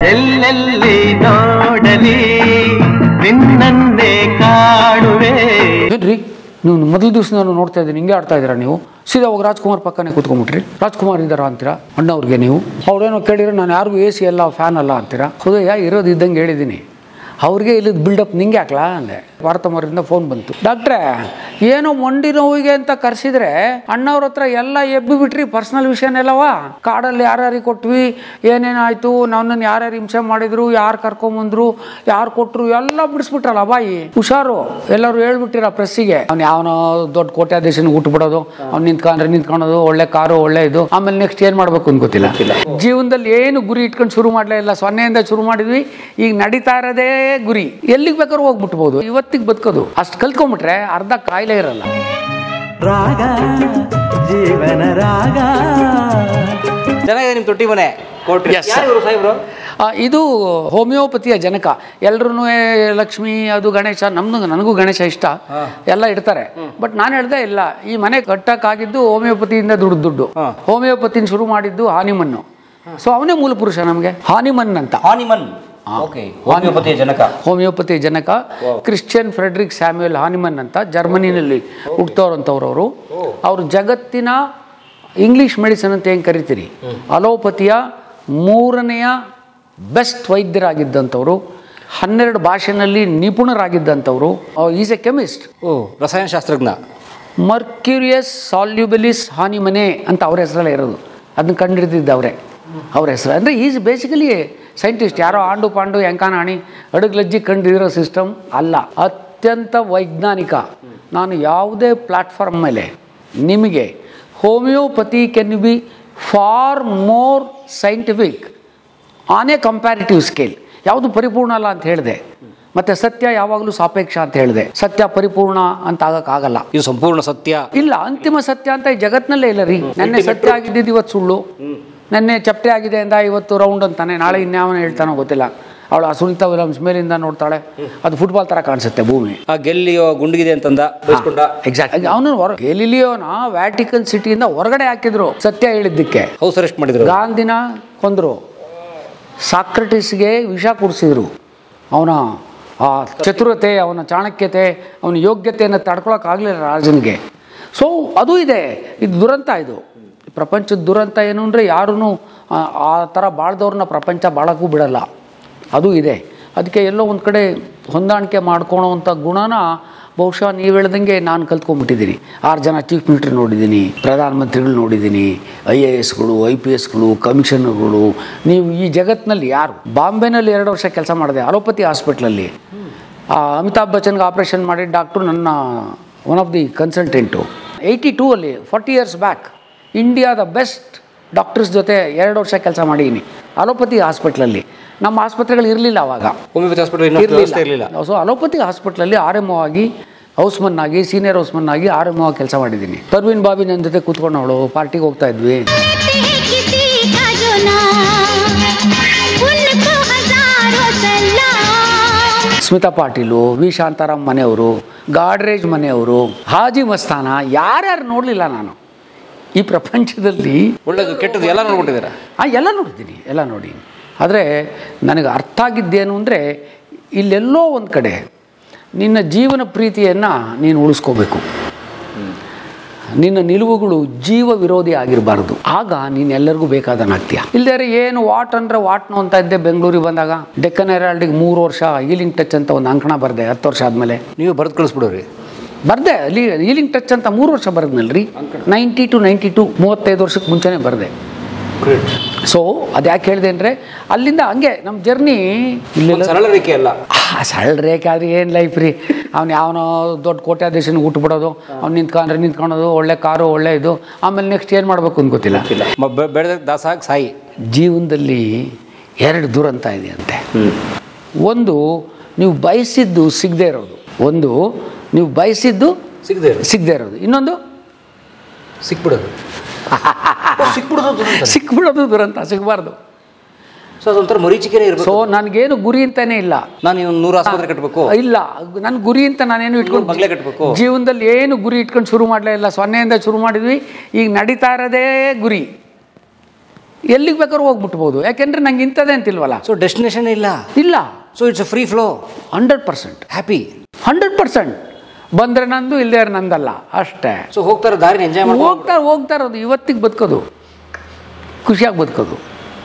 ಎಲ್ಲೆಲ್ಲಿ ನೋಡಲಿ ನಿನ್ನನ್ನೇ ಕಾಣುವೆ ಏನ್ರಿ ನೀವು ಮೊದಲ ದಿವಸ ನಾನು ನೋಡ್ತಾ ಇದ್ದೀನಿ ಹಿಂಗೆ ಆಡ್ತಾ ಇದ್ದೀರಾ ನೀವು ಸೀದಾ ಹೋಗಿ ರಾಜ್ಕುಮಾರ್ ಪಕ್ಕನೇ ಕೂತ್ಕೊಂಡ್ಬಿಟ್ರಿ ರಾಜ್ಕುಮಾರ್ ಇದ್ದಾರಾ ಅಂತೀರಾ ಅಣ್ಣವ್ರಿಗೆ ನೀವು ಅವ್ರೇನೋ ಕೇಳಿದ್ರೆ ನಾನು ಯಾರಿಗೂ ಎ ಸಿ ಅಲ್ಲ ಫ್ಯಾನ್ ಅಲ್ಲ ಅಂತೀರಾ ಹೌದಯ್ಯ ಇರೋದು ಇದ್ದಂಗೆ ಹೇಳಿದ್ದೀನಿ ಅವ್ರಿಗೆ ಇಲ್ಲದ ಬಿಲ್ಡಪ್ ನಿಂಗೆ ಹಾಕ್ಲಾ ಅಂದೆ ಭಾರತಮರಿಂದ ಫೋನ್ ಬಂತು ಡಾಕ್ಟ್ರೇ ಏನೋ ಮಂಡಿ ನೋವಿಗೆ ಅಂತ ಕರೆಸಿದ್ರೆ ಅಣ್ಣವ್ರ ಹತ್ರ ಎಲ್ಲ ಎಬ್ಬಿ ಬಿಟ್ರಿ ಪರ್ಸನಲ್ ವಿಷಯನೆಲ್ಲವಾ ಕಾಡಲ್ಲಿ ಯಾರ್ಯಾರಿಗೆ ಕೊಟ್ವಿ ಏನೇನಾಯ್ತು ನನ್ನನ್ನು ಯಾರ್ಯಾರು ಹಿಂಸೆ ಮಾಡಿದ್ರು ಯಾರು ಕರ್ಕೊಂಬಂದ್ರು ಯಾರು ಕೊಟ್ರು ಎಲ್ಲ ಬಿಡಿಸ್ಬಿಟ್ರಲ್ಲ ಬಾಯಿ ಹುಷಾರು ಎಲ್ಲರೂ ಹೇಳ್ಬಿಟ್ಟಿರ ಪ್ರೆಸ್ಸಿಗೆ ಅವ್ನು ಯಾವನೋ ದೊಡ್ಡ ಕೋಟ್ಯಾಧೀಶನ್ ಊಟ ಬಿಡೋದು ಅವ್ನು ನಿಂತ್ಕೊಂಡ್ರೆ ನಿಂತ್ಕೊಳೋದು ಒಳ್ಳೆ ಕಾರು ಒಳ್ಳೆ ಇದು ಆಮೇಲೆ ನೆಕ್ಸ್ಟ್ ಏನ್ ಮಾಡ್ಬೇಕು ಅಂತ ಗೊತ್ತಿಲ್ಲ ಜೀವನದಲ್ಲಿ ಏನು ಗುರಿ ಇಟ್ಕೊಂಡು ಶುರು ಮಾಡ್ಲೇ ಇಲ್ಲ ಸೊನ್ನೆಯಿಂದ ಶುರು ಮಾಡಿದ್ವಿ ಈಗ ನಡೀತಾ ಇರೋದೇ ಗುರಿ ಎಲ್ಲಿಗೆ ಬೇಕಾದ್ರೂ ಹೋಗ್ಬಿಟ್ಬೋದು ಇವತ್ತಿಗೆ ಬದುಕೋದು ಅಷ್ಟು ಕಲ್ತ್ಕೊಂಡ್ಬಿಟ್ರೆ ಅರ್ಧ ಕಾಯಿಲೆ ಇರಲ್ಲ ರಾಗ ಜೀವನ ರಾಗ ಚೆನ್ನಾಗಿದೆ ನಿಮ್ಮ ತೊಟ್ಟಿ ಮನೆ ಕೊಟ್ರಿ Yes, ಯಾರು ಇವ್ರು ಸಾಹೇಬ್ರು ಆ, ಇದು ಹೋಮಿಯೋಪತಿಯ ಜನಕ ಎಲ್ರೂ ಲಕ್ಷ್ಮಿ ಅದು ಗಣೇಶ ನಮ್ದು ನನಗೂ ಗಣೇಶ ಇಷ್ಟ ಎಲ್ಲ ಇಡ್ತಾರೆ ಬಟ್ ನಾನು ಹೇಳ್ದೆ ಇಲ್ಲ ಈ ಮನೆ ಕಟ್ಟಕ್ಕಾಗಿದ್ದು ಹೋಮಿಯೋಪತಿಯಿಂದ ದುಡ್ಡು ದುಡ್ಡು ಹಾ. ಹೋಮಿಯೋಪತಿನ ಶುರು ಮಾಡಿದ್ದು ಹಾನಿಮನ್ನು ಸೊ ಅವನೇ ಮೂಲ ಪುರುಷ ನಮಗೆ ಹಾನಿಮನ್ ಅಂತ ಹಾನಿಮನ್ ಓಕೆ ಹೋಮಿಯೋಪತಿಯ ಜನಕ ಹೋಮಿಯೋಪತಿ ಜನಕ ಕ್ರಿಶ್ಚಿಯನ್ ಫ್ರೆಡ್ರಿಕ್ ಸ್ಯಾಮ್ಯುಯಲ್ ಹಾನಿಮನ್ ಅಂತ ಜರ್ಮನಿನಲ್ಲಿ ಹುಟ್ಟೋರಂಥವ್ರು ಅವರು ಅವರು ಜಗತ್ತಿನ ಇಂಗ್ಲಿಷ್ ಮೆಡಿಸಿನ್ ಅಂತ ಹೆಂಗೆ ಕರಿತೀರಿ ಅಲೋಪತಿಯ ಮೂರನೆಯ ಬೆಸ್ಟ್ ವೈದ್ಯರಾಗಿದ್ದಂಥವ್ರು ಹನ್ನೆರಡು ಭಾಷೆನಲ್ಲಿ ನಿಪುಣರಾಗಿದ್ದಂಥವ್ರು ಈಸ್ ಎ ಕೆಮಿಸ್ಟ್ ಓ ರಸಾಯನಶಾಸ್ತ್ರಜ್ಞ ಮರ್ಕ್ಯೂರಿಯಸ್ ಸಾಲ್ಯುಬಲಿಸ್ ಹಾನಿಮನೆ ಅಂತ ಅವ್ರ ಹೆಸರಲ್ಲೇ ಇರೋದು ಅದನ್ನ ಕಂಡಿಡಿದಿದ್ದು ಅವರೇ ಅವ್ರ ಹೆಸರು ಅಂದರೆ ಈಸ್ ಬೇಸಿಕಲಿ ಸೈಂಟಿಸ್ಟ್ ಯಾರೋ ಆಂಡು ಪಾಂಡು ಎಂಕಾನಾಣಿ ಅಡುಗ್ಲಜ್ಜಿ ಕಂಡಿರೋ ಸಿಸ್ಟಮ್ ಅಲ್ಲ ಅತ್ಯಂತ ವೈಜ್ಞಾನಿಕ ನಾನು ಯಾವುದೇ ಪ್ಲ್ಯಾಟ್ಫಾರ್ಮ್ ಮೇಲೆ ನಿಮಗೆ homeopathy can be far more scientific on a comparative scale ಯಾವುದು ಪರಿಪೂರ್ಣ ಅಲ್ಲ ಅಂತ ಹೇಳಿದೆ ಮತ್ತೆ ಸತ್ಯ ಯಾವಾಗಲೂ ಸಾಪೇಕ್ಷ ಅಂತ ಹೇಳಿದೆ ಸತ್ಯ ಪರಿಪೂರ್ಣ ಅಂತ ಆಗಕ್ಕಾಗಲ್ಲ ಇದು ಸಂಪೂರ್ಣ ಸತ್ಯ ಇಲ್ಲ ಅಂತಿಮ ಸತ್ಯ ಅಂತ ಈ ಜಗತ್ನಲ್ಲೇ ಇಲ್ಲ ರೀ ನೆನ್ನೆ ಸತ್ಯ ಆಗಿದ್ದಿದ್ದು ಇವತ್ತು ಸುಳ್ಳು ನೆನ್ನೆ ಚಪ್ಪಟೆ ಆಗಿದೆ ಅಂದ ಇವತ್ತು ರೌಂಡ್ ಅಂತಾನೆ ನಾಳೆ ಇನ್ಯಾವನ ಹೇಳ್ತಾನೋ ಗೊತ್ತಿಲ್ಲ ಅವಳು ಆ ಸುನಿತಾ ವಿಲಿಯಮ್ಸ್ ಮೇಲಿಂದ ನೋಡ್ತಾಳೆ ಅದು ಫುಟ್ಬಾಲ್ ತರ ಕಾಣಿಸುತ್ತೆ ಭೂಮಿ ಆ ಗೆಲ್ಲಿಯೋ ಗುಂಡಿಗಿದೆ ಅಂತಂದ ಬೈಸ್ಕೊಂಡ ಎಕ್ಸಾಕ್ಟ್ ಅವನು ಹೊರ ಗೆಲಿಲಿಯೋನ ವ್ಯಾಟಿಕನ್ ಸಿಟಿಯಿಂದ ಹೊರಗಡೆ ಹಾಕಿದ್ರು ಸತ್ಯ ಹೇಳಿದ್ದಕ್ಕೆ ಹೌಸ್ ಅರೆಸ್ಟ್ ಮಾಡಿದ್ರು ಗಾಂಧಿನ ಕೊಂದರು ಸಾಕ್ರಟಿಸ್ಗೆ ವಿಷ ಕುಡಿಸಿದ್ರು ಅವನ ಆ ಚತುರತೆ ಅವನ ಚಾಣಕ್ಯತೆ ಅವನ ಯೋಗ್ಯತೆಯನ್ನು ತಡ್ಕೊಳಕ್ಕಾಗಲಿಲ್ಲ ರಾಜನಿಗೆ ಸೊ ಅದು ಇದೆ ಇದು ದುರಂತ ಇದು ಪ್ರಪಂಚದ ದುರಂತ ಏನು ಅಂದರೆ ಯಾರೂ ಆ ಥರ ಬಾಳ್ದವ್ರನ್ನ ಪ್ರಪಂಚ ಬಾಳಕ್ಕೂ ಬಿಡಲ್ಲ ಅದು ಇದೆ ಅದಕ್ಕೆ ಎಲ್ಲೋ ಒಂದು ಕಡೆ ಹೊಂದಾಣಿಕೆ ಮಾಡ್ಕೊಳೋವಂಥ ಗುಣನ ಬಹುಶಃ ನೀವು ಹೇಳ್ದಂಗೆ ನಾನು ಕಲ್ತ್ಕೊಂಡ್ಬಿಟ್ಟಿದ್ದೀನಿ ಆರು ಜನ ಚೀಫ್ ಮಿನಿಸ್ಟರ್ ನೋಡಿದ್ದೀನಿ ಪ್ರಧಾನಮಂತ್ರಿಗಳು ನೋಡಿದ್ದೀನಿ ಐ ಎ ಎಸ್ಗಳು ಐ ಪಿ ಎಸ್ಗಳು ಕಮಿಷನರ್ಗಳು ನೀವು ಈ ಜಗತ್ತಿನಲ್ಲಿ ಯಾರು ಬಾಂಬೆನಲ್ಲಿ ಎರಡು ವರ್ಷ ಕೆಲಸ ಮಾಡಿದೆ ಅಲೋಪತಿ ಹಾಸ್ಪಿಟ್ಲಲ್ಲಿ ಆ, ಅಮಿತಾಬ್ ಬಚ್ಚನ್ಗೆ ಆಪ್ರೇಷನ್ ಮಾಡಿ ಡಾಕ್ಟ್ರು ನನ್ನ one of the consultant eighty two ಅಲ್ಲಿ ಫಾರ್ಟಿ ಇಯರ್ಸ್ ಬ್ಯಾಕ್ ಇಂಡಿಯಾದ ಬೆಸ್ಟ್ ಡಾಕ್ಟರ್ಸ್ ಜೊತೆ ಎರಡು ವರ್ಷ ಕೆಲಸ ಮಾಡಿದ್ದೀನಿ ಅಲೋಪತಿ ಹಾಸ್ಪಿಟ್ಲಲ್ಲಿ ನಮ್ಮ ಆಸ್ಪತ್ರೆಗಳು ಇರಲಿಲ್ಲ ಅವಾಗ ಹೋಮಿಯೋಪತಿ ಹಾಸ್ಪಿಟಲ್ ಇನ್ನೂ ವ್ಯವಸ್ಥೆ ಇರಲಿಲ್ಲ ಸೊ ಅಲೋಪತಿ ಹಾಸ್ಪಿಟ್ಲಲ್ಲಿ ಆರ್ ಎಮ್ ಆಗಿ ಹೌಸ್ಮನ್ ಆಗಿ ಸೀನಿಯರ್ ಹೌಸ್ಮನ್ ಆಗಿ ಆರ್ ಎಮ್ ಆಗಿ ಕೆಲಸ ಮಾಡಿದ್ದೀನಿ ಪರ್ವೀನ್ ಬಾಬಿ ನನ್ನ ಜೊತೆ ಕೂತ್ಕೊಂಡವಳು ಪಾರ್ಟಿಗೆ ಹೋಗ್ತಾ ಇದ್ವಿ किसी का जो नाम उनको हजारों सलाम ಸ್ಮಿತಾ ಪಾಟೀಲು ವಿ ಶಾಂತಾರಾಮ್ ಮನೆಯವರು ಗಾಡ್ರೇಜ್ ಮನೆಯವರು ಹಾಜಿ ಮಸ್ತಾನ ಯಾರ್ಯಾರು ನೋಡಲಿಲ್ಲ ನಾನು ಈ ಪ್ರಪಂಚದಲ್ಲಿ ಒಳ್ಳೇದು ಕೆಟ್ಟದ್ದು ಎಲ್ಲ ನೋಡ್ಬಿಟ್ಟಿದ್ದೀರಾ ಆ ಎಲ್ಲ ನೋಡಿದ್ದೀನಿ ಎಲ್ಲ ನೋಡಿ ಆದರೆ ನನಗೆ ಅರ್ಥ ಆಗಿದ್ದೇನು ಅಂದರೆ ಇಲ್ಲೆಲ್ಲೋ ಒಂದು ಕಡೆ ನಿನ್ನ ಜೀವನ ಪ್ರೀತಿಯನ್ನು ನೀನು ಉಳಿಸ್ಕೋಬೇಕು ನಿನ್ನ ನಿಲುವುಗಳು ಜೀವ ವಿರೋಧಿ ಆಗಿರಬಾರ್ದು ಆಗ ನೀನು ಎಲ್ಲರಿಗೂ ಬೇಕಾದನಾಗ್ತೀಯ ಇಲ್ಲದೇ ಏನು ವಾಟ್ ಅಂದ್ರೆ ವಾಟ್ನು ಅಂತ ಇದ್ದೆ ಬೆಂಗಳೂರಿಗೆ ಬಂದಾಗ ಡೆಕ್ಕನ್ ಹೆರಾಲ್ಡಿಗೆ ಮೂರು ವರ್ಷ ಹೀಲಿಂಗ್ ಟಚ್ ಅಂತ ಒಂದು ಅಂಕಣ ಬರೆದೆ ಹತ್ತು ವರ್ಷ ಆದಮೇಲೆ ನೀವು ಬರೆದು ಕಳಿಸ್ಬಿಡೋರಿ ಬರ್ದೆ ಅಲ್ಲಿ ಹೀಲಿಂಗ್ ಟಚ್ ಅಂತ ಮೂರು ವರ್ಷ ಬರೆದ್ನಲ್ರಿ ನೈಂಟಿ ಟು ನೈಂಟಿ ಟು ಮೂವತ್ತೈದು ವರ್ಷಕ್ಕೆ ಮುಂಚೆನೇ ಬರೆದೆ ಸೊ ಅದು ಯಾಕೆ ಹೇಳಿದೆ ಅಂದರೆ ಅಲ್ಲಿಂದ ಹಂಗೆ ನಮ್ಮ ಜರ್ನಿ ಇಲ್ಲೆಲ್ಲ ಸರಳ ರೇಖೆ ಅಲ್ಲ ಆ, ಸರಳ ರೇಖೆ ಆದ್ರೆ ಏನು ಲೈಫ್ ರೀ ಅವ್ನು ಯಾವನೋ ದೊಡ್ಡ ಕೋಟ್ಯಾಧೀಶನ ಊಟ ಬಿಡೋದು ಅವ್ನು ನಿಂತ್ಕೊಂಡ್ರೆ ನಿಂತ್ಕೊಳೋದು ಒಳ್ಳೆ ಕಾರು ಒಳ್ಳೆ ಇದು ಆಮೇಲೆ ನೆಕ್ಸ್ಟ್ ಏನು ಮಾಡಬೇಕು ಅಂತ ಗೊತ್ತಿಲ್ಲ ಮ- ಬೆ- ಬೆಳೆದ ದಾಸಾಗಿ ಸಾಯಿ ಜೀವನದಲ್ಲಿ ಎರಡು ದುರಂತ ಇದೆ ಅಂತೆ ಒಂದು ನೀವು ಬಯಸಿದ್ದು ಸಿಗದೆ ಇರೋದು ಒಂದು ನೀವು ಬಯಸಿದ್ದು ಸಿಗದೆ ಸಿಗದೆ ಇರೋದು ಇನ್ನೊಂದು ಸಿಕ್ಬಿಡೋದು ಸಿಕ್ಬಿಡೋದು ದುರಂತ. ಸಿಕ್ಬಿಡೋದು ದುರಂತ ಸಿಗಬಾರ್ದು ಸೊ ಅದೊಂಥರ ಮರೀಚಿಕೆನೇ ಸೊ ಇರಬೇಕು ನನಗೇನು ಗುರಿ ಅಂತಾನೆ ಇಲ್ಲ ನಾನು ಇನ್ನು ನೂರು ಆಸ್ಪತ್ರೆ ಕಟ್ಟಬೇಕು ಇಲ್ಲ ನನ್ನ ಗುರಿ ಅಂತ ನಾನೇನು ಇಟ್ಕೊಂಡು ಬಂಗ್ಲೆ ಕಟ್ಬೇಕು. ಜೀವನದಲ್ಲಿ ಏನು ಗುರಿ ಇಟ್ಕೊಂಡು ಶುರು ಮಾಡಲೇ ಇಲ್ಲ ಸೊನ್ನೆಯಿಂದ ಶುರು ಮಾಡಿದ್ವಿ ಈಗ ನಡೀತಾ ಇರೋದೇ ಗುರಿ ಎಲ್ಲಿಗೆ ಬೇಕಾದ್ರೂ ಹೋಗ್ಬಿಟ್ಬೋದು ಯಾಕೆಂದ್ರೆ ನಂಗೆ ಇಂಥದ್ದೇ ಅಂತಿಲ್ವಲ್ಲ ಸೊ ಡೆಸ್ಟಿನೇಷನ್ ಇಲ್ಲ ಇಲ್ಲ so it's a free flow hundred percent happy hundred percent ಬಂದರೆ ನಂದು ಇಲ್ಲದೇ ನಂದಲ್ಲ ಅಷ್ಟೇ ಸೊ ಹೋಗ್ತಾರೆ ದಾರಿನ ಎಂಜಾಯ್ ಮಾಡ್ಕೊಂಡು ಹೋಗ್ತಾ ಹೋಗ್ತಾ ಇರೋದು ಇವತ್ತಿಗೆ ಬದುಕೋದು ಖುಷಿಯಾಗಿ ಬದುಕೋದು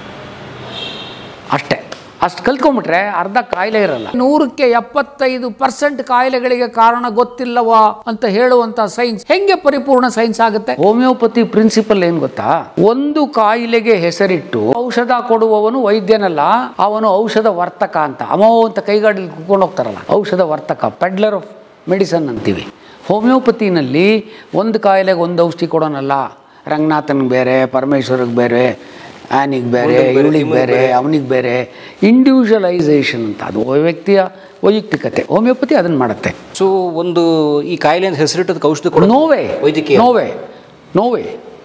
ಅಷ್ಟೇ ಅಷ್ಟು ಕಲ್ತ್ಕೊಂಬಿಟ್ರೆ ಅರ್ಧ ಕಾಯಿಲೆ ಇರಲ್ಲ ನೂರಕ್ಕೆ ಎಪ್ಪತ್ತೈದು ಪರ್ಸೆಂಟ್ ಕಾಯಿಲೆಗಳಿಗೆ ಕಾರಣ ಗೊತ್ತಿಲ್ಲವಾ ಅಂತ ಹೇಳುವಂತ ಸೈನ್ಸ್ ಹೆಂಗೆ ಪರಿಪೂರ್ಣ ಸೈನ್ಸ್ ಆಗುತ್ತೆ ಹೋಮಿಯೋಪತಿ ಪ್ರಿನ್ಸಿಪಲ್ ಏನ್ ಗೊತ್ತಾ ಒಂದು ಕಾಯಿಲೆಗೆ ಹೆಸರಿಟ್ಟು ಔಷಧ ಕೊಡುವವನು ವೈದ್ಯನಲ್ಲ ಅವನು ಔಷಧ ವರ್ತಕ ಅಂತ ಅಮೋ ಅಂತ ಕೈಗಾಡಿ ಕುತ್ಕೊಂಡು ಹೋಗ್ತಾರಲ್ಲ ಔಷಧ ವರ್ತಕ ಪೆಡ್ಲರ್ ಆಫ್ ಮೆಡಿಸನ್ ಅಂತೀವಿ ಹೋಮಿಯೋಪತಿನಲ್ಲಿ ಒಂದು ಕಾಯಿಲೆಗೆ ಒಂದು ಔಷಧಿ ಕೊಡೋನಲ್ಲ ರಂಗನಾಥನ್ಗೆ ಬೇರೆ ಪರಮೇಶ್ವರಿಗೆ ಬೇರೆ ಆನಿಗೆ ಬೇರೆ ಇವಳಿಗೆ ಬೇರೆ ಅವನಿಗೆ ಬೇರೆ ಇಂಡಿವಿಜುವಲೈಸೇಷನ್ ಅಂತ ಅದು ವ್ಯಕ್ತಿಯ ವೈಯಕ್ತಿಕತೆ ಹೋಮಿಯೋಪತಿ ಅದನ್ನು ಮಾಡುತ್ತೆ ಸೊ ಒಂದು ಈ ಕಾಯಿಲೆ ಅಂತ ಹೆಸರಿಟ್ಟದಕ್ಕೆ ಔಷಧಿ ಕೊಡೋ ನೋವೇ ವೈದ್ಯಕೀಯ ನೋವೇ ನೋವೇ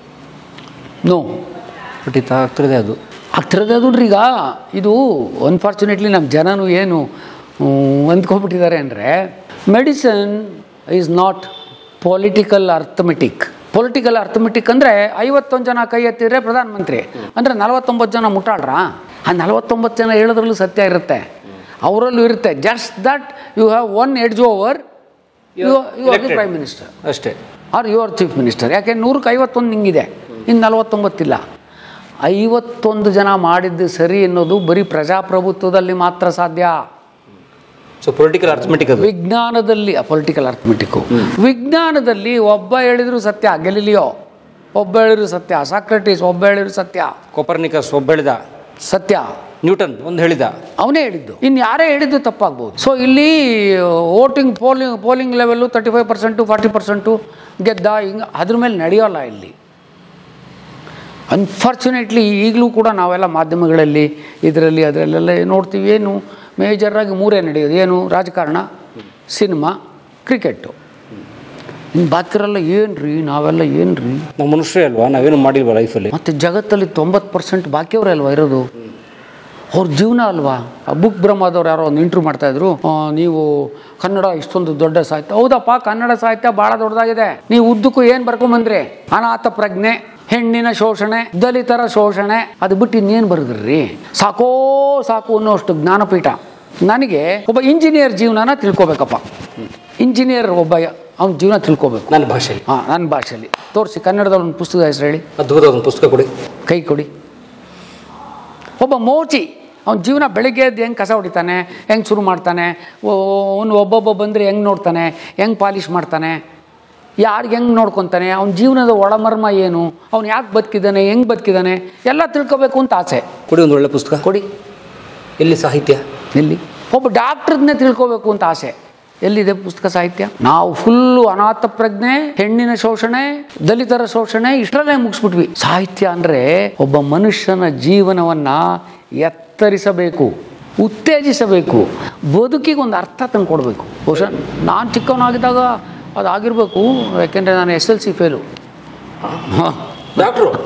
ನೋ ಖಂಡಿತ ಆಗ್ತಿದೆ ಅದು ಆಗ್ತಿರೋದೇ ಅದು ನೋಡ್ರಿ ಈಗ ಇದು ಅನ್ಫಾರ್ಚುನೇಟ್ಲಿ ನಮ್ಮ ಜನನು ಏನು ಹ್ಮ್, ಅಂದ್ಕೊಂಡ್ಬಿಟ್ಟಿದ್ದಾರೆ ಅಂದರೆ medicine is not political arithmetic political arithmetic ಅಂದರೆ ಐವತ್ತೊಂದು ಜನ ಕೈ ಎತ್ತಿದ್ರೆ ಪ್ರಧಾನಮಂತ್ರಿ ಅಂದರೆ ನಲವತ್ತೊಂಬತ್ತು ಜನ ಮುಟ್ಟಾಳ್ರ ಆ ನಲವತ್ತೊಂಬತ್ತು ಜನ ಹೇಳೋದ್ರಲ್ಲೂ ಸತ್ಯ ಇರುತ್ತೆ ಅವರಲ್ಲೂ ಇರುತ್ತೆ just that you have one edge over you you are the prime minister ಅಷ್ಟೇ are you are chief minister ಯಾಕೆ ನೂರಕ್ಕೆ ಐವತ್ತೊಂದು ಹಿಂಗಿದೆ ಇನ್ನು ನಲವತ್ತೊಂಬತ್ತಿಲ್ಲ ಐವತ್ತೊಂದು ಜನ ಮಾಡಿದ್ದು ಸರಿ ಅನ್ನೋದು ಬರೀ ಪ್ರಜಾಪ್ರಭುತ್ವದಲ್ಲಿ ಮಾತ್ರ ಸಾಧ್ಯ ಸೊ ಪೊಲಿಟಿಕಲ್ ಅರ್ಥಮೆಟಿಕ್ ಅದು ವಿಜ್ಞಾನದಲ್ಲಿ ಪೊಲಿಟಿಕಲ್ ಅರ್ಥಮೆಟಿಕ್ಕು ವಿಜ್ಞಾನದಲ್ಲಿ ಒಬ್ಬ ಹೇಳಿದ್ರು ಸತ್ಯ ಗೆಲಿಲಿಯೋ ಒಬ್ಬ ಹೇಳಿದ್ರು ಸತ್ಯ ಸಾಕ್ರೆಟಿಸ್ ಒಬ್ಬ ಹೇಳಿದ್ರು ಸತ್ಯ ಕೊಪರ್ನಿಕಸ್ ಒಬ್ಬ ಹೇಳಿದ ಸತ್ಯ ನ್ಯೂಟನ್ ಒಂದು ಹೇಳಿದ ಅವನೇ ಹೇಳಿದ್ದು ಇನ್ನು ಯಾರೇ ಹೇಳಿದ್ದು ತಪ್ಪಾಗ್ಬೋದು ಸೊ ಇಲ್ಲಿ voting polling polling level thirty five percent forty percent ಗೆದ್ದ ಹಿಂಗೆ ಅದ್ರ ಮೇಲೆ ನಡೆಯೋಲ್ಲ ಇಲ್ಲಿ ಅನ್ಫಾರ್ಚುನೇಟ್ಲಿ ಈಗಲೂ ಕೂಡ ನಾವೆಲ್ಲ ಮಾಧ್ಯಮಗಳಲ್ಲಿ ಇದರಲ್ಲಿ ಅದರಲ್ಲೆಲ್ಲ ನೋಡ್ತೀವಿ ಏನು ಮೇಜರಾಗಿ ಮೂರೇ ನಡೆಯೋದು ಏನು ರಾಜಕಾರಣ ಸಿನಿಮಾ ಕ್ರಿಕೆಟು ಇನ್ನು ಬಾಕಿರಲ್ಲ ಏನು ರೀ ನಾವೆಲ್ಲ ಏನು ರೀ ನಾವು ಮನುಷ್ಯರೇ ಅಲ್ವಾ ನಾವೇನು ಮಾಡಿಲ್ವಾ ಲೈಫಲ್ಲಿ ಮತ್ತು ಜಗತ್ತಲ್ಲಿ ತೊಂಬತ್ತು ಪರ್ಸೆಂಟ್ ಬಾಕಿಯವರೇ ಅಲ್ವಾ ಇರೋದು ಅವ್ರ ಜೀವನ ಅಲ್ವಾ ಆ ಬುಕ್ ಬ್ರಹ್ಮದವ್ರು ಯಾರೋ ಒಂದು ಇಂಟ್ರ್ಯೂ ಮಾಡ್ತಾಯಿದ್ರು ನೀವು ಕನ್ನಡ ಇಷ್ಟೊಂದು ದೊಡ್ಡ ಸಾಹಿತ್ಯ ಹೌದಪ್ಪ ಕನ್ನಡ ಸಾಹಿತ್ಯ ಭಾಳ ದೊಡ್ಡದಾಗಿದೆ ನೀವು ಉದ್ದಕ್ಕೂ ಏನು ಬರ್ಕೊಂಬಂದ್ರಿ ಅನಾಥ ಪ್ರಜ್ಞೆ ಹೆಣ್ಣಿನ ಶೋಷಣೆ ದಲಿತರ ಶೋಷಣೆ ಅದು ಬಿಟ್ಟು ಇನ್ನೇನು ಬರೆದ್ರಿ ಸಾಕೋ ಸಾಕು ಅನ್ನೋಷ್ಟು ಜ್ಞಾನಪೀಠ ನನಗೆ ಒಬ್ಬ ಇಂಜಿನಿಯರ್ ಜೀವನನ ತಿಳ್ಕೊಬೇಕಪ್ಪ ಇಂಜಿನಿಯರ್ ಒಬ್ಬ ಅವನ ಜೀವನ ತಿಳ್ಕೊಬೇಕು ನನ್ನ ಭಾಷೆಯಲ್ಲಿ ಹಾಂ ನನ್ನ ಭಾಷೆಯಲ್ಲಿ ತೋರಿಸಿ ಕನ್ನಡದಲ್ಲಿ ಒಂದು ಪುಸ್ತಕ ಹೆಸರು ಹೇಳಿ ಅದ್ಭುತವಾದ ಒಂದು ಪುಸ್ತಕ ಕೊಡಿ ಕೈ ಕೊಡಿ ಒಬ್ಬ ಮೋಚಿ ಅವನ ಜೀವನ ಬೆಳಿಗ್ಗೆ ಎದ್ದು ಹೆಂಗೆ ಕಸ ಹೊಡಿತಾನೆ ಹೆಂಗೆ ಶುರು ಮಾಡ್ತಾನೆ ಅವನು ಒಬ್ಬೊಬ್ಬ ಬಂದರೆ ಹೆಂಗೆ ನೋಡ್ತಾನೆ ಹೆಂಗೆ ಪಾಲಿಷ್ ಮಾಡ್ತಾನೆ ಯಾರಿಗೆ ಹೆಂಗೆ ನೋಡ್ಕೊತಾನೆ ಅವನ ಜೀವನದ ಒಳಮರ್ಮ ಏನು ಅವ್ನು ಯಾಕೆ ಬದುಕಿದ್ದಾನೆ ಹೆಂಗೆ ಬದುಕಿದ್ದಾನೆ ಎಲ್ಲ ತಿಳ್ಕೊಬೇಕು ಅಂತ ಆಸೆ ಕೊಡಿ ಒಂದು ಒಳ್ಳೆ ಪುಸ್ತಕ ಕೊಡಿ ಎಲ್ಲಿ ಸಾಹಿತ್ಯ ಎಲ್ಲಿ ಒಬ್ಬ ಡಾಕ್ಟ್ರದ್ನೇ ತಿಳ್ಕೊಬೇಕು ಅಂತ ಆಸೆ ಎಲ್ಲಿದೆ ಪುಸ್ತಕ ಸಾಹಿತ್ಯ ನಾವು ಫುಲ್ಲು ಅನಾಥ ಪ್ರಜ್ಞೆ ಹೆಣ್ಣಿನ ಶೋಷಣೆ ದಲಿತರ ಶೋಷಣೆ ಇಷ್ಟರಲ್ಲೇ ಮುಗಿಸ್ಬಿಟ್ವಿ ಸಾಹಿತ್ಯ ಅಂದರೆ ಒಬ್ಬ ಮನುಷ್ಯನ ಜೀವನವನ್ನ ಎತ್ತರಿಸಬೇಕು ಉತ್ತೇಜಿಸಬೇಕು ಬದುಕಿಗೆ ಒಂದು ಅರ್ಥ ತಂದು ಕೊಡಬೇಕು ಬಹುಶಃ ನಾನು ಚಿಕ್ಕವನಾಗಿದ್ದಾಗ ಅದಾಗಿರ್ಬೇಕು ಯಾಕೆಂದರೆ ನಾನು S L C fail doctor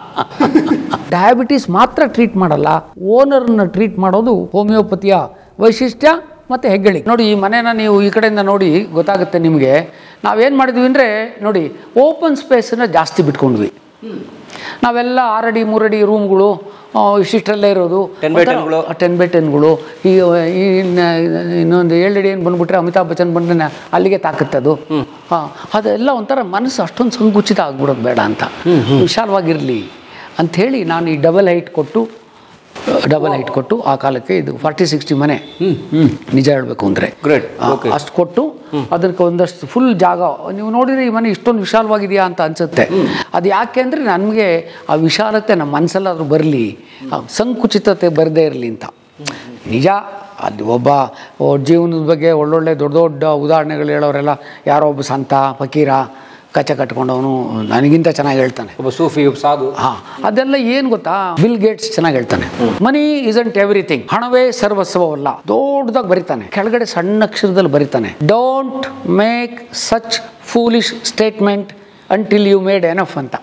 diabetes ಮಾತ್ರ ಟ್ರೀಟ್ ಮಾಡಲ್ಲ ಓನರ್ನ ಟ್ರೀಟ್ ಮಾಡೋದು ಹೋಮಿಯೋಪತಿಯ ವೈಶಿಷ್ಟ್ಯ ಮತ್ತು ಹೆಗ್ಗಳಿಕೆ ನೋಡಿ ಈ ಮನೇನ ನೀವು ಈ ಕಡೆಯಿಂದ ನೋಡಿ ಗೊತ್ತಾಗುತ್ತೆ ನಿಮಗೆ ನಾವೇನು ಮಾಡಿದ್ವಿ ಅಂದರೆ ನೋಡಿ ಓಪನ್ ಸ್ಪೇಸನ್ನ ಜಾಸ್ತಿ ಬಿಟ್ಕೊಂಡ್ವಿ ನಾವೆಲ್ಲ ಆರಡಿ ಮೂರಡಿ ರೂಮ್ಗಳು ಇಷ್ಟಿಷ್ಟಲ್ಲೇ ಇರೋದು Ten by ten ಗಳು. ಟೆನ್ ಬೈ ಟೆನ್ಗಳು ಈ ಈ ಇನ್ನ- ಇನ್ನೊಂದು ಏಳಡಿ ಏನು ಬಂದ್ಬಿಟ್ರೆ ಅಮಿತಾಬ್ ಬಚ್ಚನ್ ಬಂದ್ರೆ ನ- ಅಲ್ಲಿಗೆ ತಾಕತ್ತದು ಹಾಂ ಅದೆಲ್ಲ ಒಂಥರ ಮನಸ್ಸು ಅಷ್ಟೊಂದು ಸಂಕುಚಿತ ಆಗ್ಬಿಡೋದು ಬೇಡ ಅಂತ ವಿಶಾಲವಾಗಿರಲಿ ಅಂಥೇಳಿ ನಾನು ಈ ಡಬಲ್ ಹೈಟ್ ಕೊಟ್ಟು ಡಬಲ್ ಹೈಟ್ ಕೊಟ್ಟು ಆ ಕಾಲಕ್ಕೆ ಇದು ಫಾರ್ಟಿ ಸಿಕ್ಸ್ಟಿ ಮನೆ ಹ್ಞೂ ನಿಜ ಹೇಳಬೇಕು ಅಂದರೆ Great. Okay. ಅಷ್ಟು ಕೊಟ್ಟು ಅದಕ್ಕೆ ಒಂದಷ್ಟು ಫುಲ್ ಜಾಗ ನೀವು ನೋಡಿದ್ರೆ ಈ ಮನೆ ಇಷ್ಟೊಂದು ವಿಶಾಲವಾಗಿದೆಯಾ ಅಂತ ಅನ್ಸುತ್ತೆ ಅದು ಯಾಕೆ ಅಂದರೆ ನನಗೆ ಆ ವಿಶಾಲತೆ ನಮ್ಮ ಮನಸ್ಸಲ್ಲಾದ್ರೂ ಬರಲಿ ಸಂಕುಚಿತತೆ ಬರದೇ ಇರಲಿ ಅಂತ ನಿಜ ಅಲ್ಲಿ ಒಬ್ಬ ಒ- ಜೀವನದ ಬಗ್ಗೆ ಒಳ್ಳೊಳ್ಳೆ ದೊಡ್ಡ ದೊಡ್ಡ ಉದಾಹರಣೆಗಳು ಹೇಳೋರೆಲ್ಲ ಯಾರೋ ಒಬ್ಬ ಸಂತ ಫಕೀರ ಕಚ್ಚ ಕಟ್ಕೊಂಡವನು ನನಗಿಂತ ಚೆನ್ನಾಗಿ ಹೇಳ್ತಾನೆ ಒಬ್ಬ ಸೂಫಿ ಒಬ್ಬ ಸಾಧು ಹಾ ಅದೆಲ್ಲ ಏನು ಗೊತ್ತಾ ಬಿಲ್ ಗೇಟ್ಸ್ ಚೆನ್ನಾಗಿ ಹೇಳ್ತಾನೆ ಮನಿ ಇಸಂಟ್ ಎವ್ರಿಥಿಂಗ್ ಹಣವೇ ಸರ್ವಸ್ವವಲ್ಲ ದೊಡ್ಡದಾಗಿ ಬರೀತಾನೆ ಕೆಳಗಡೆ ಸಣ್ಣ ಅಕ್ಷರದಲ್ಲಿ ಬರೀತಾನೆ don't make such foolish statement until you made enough ಅಂತ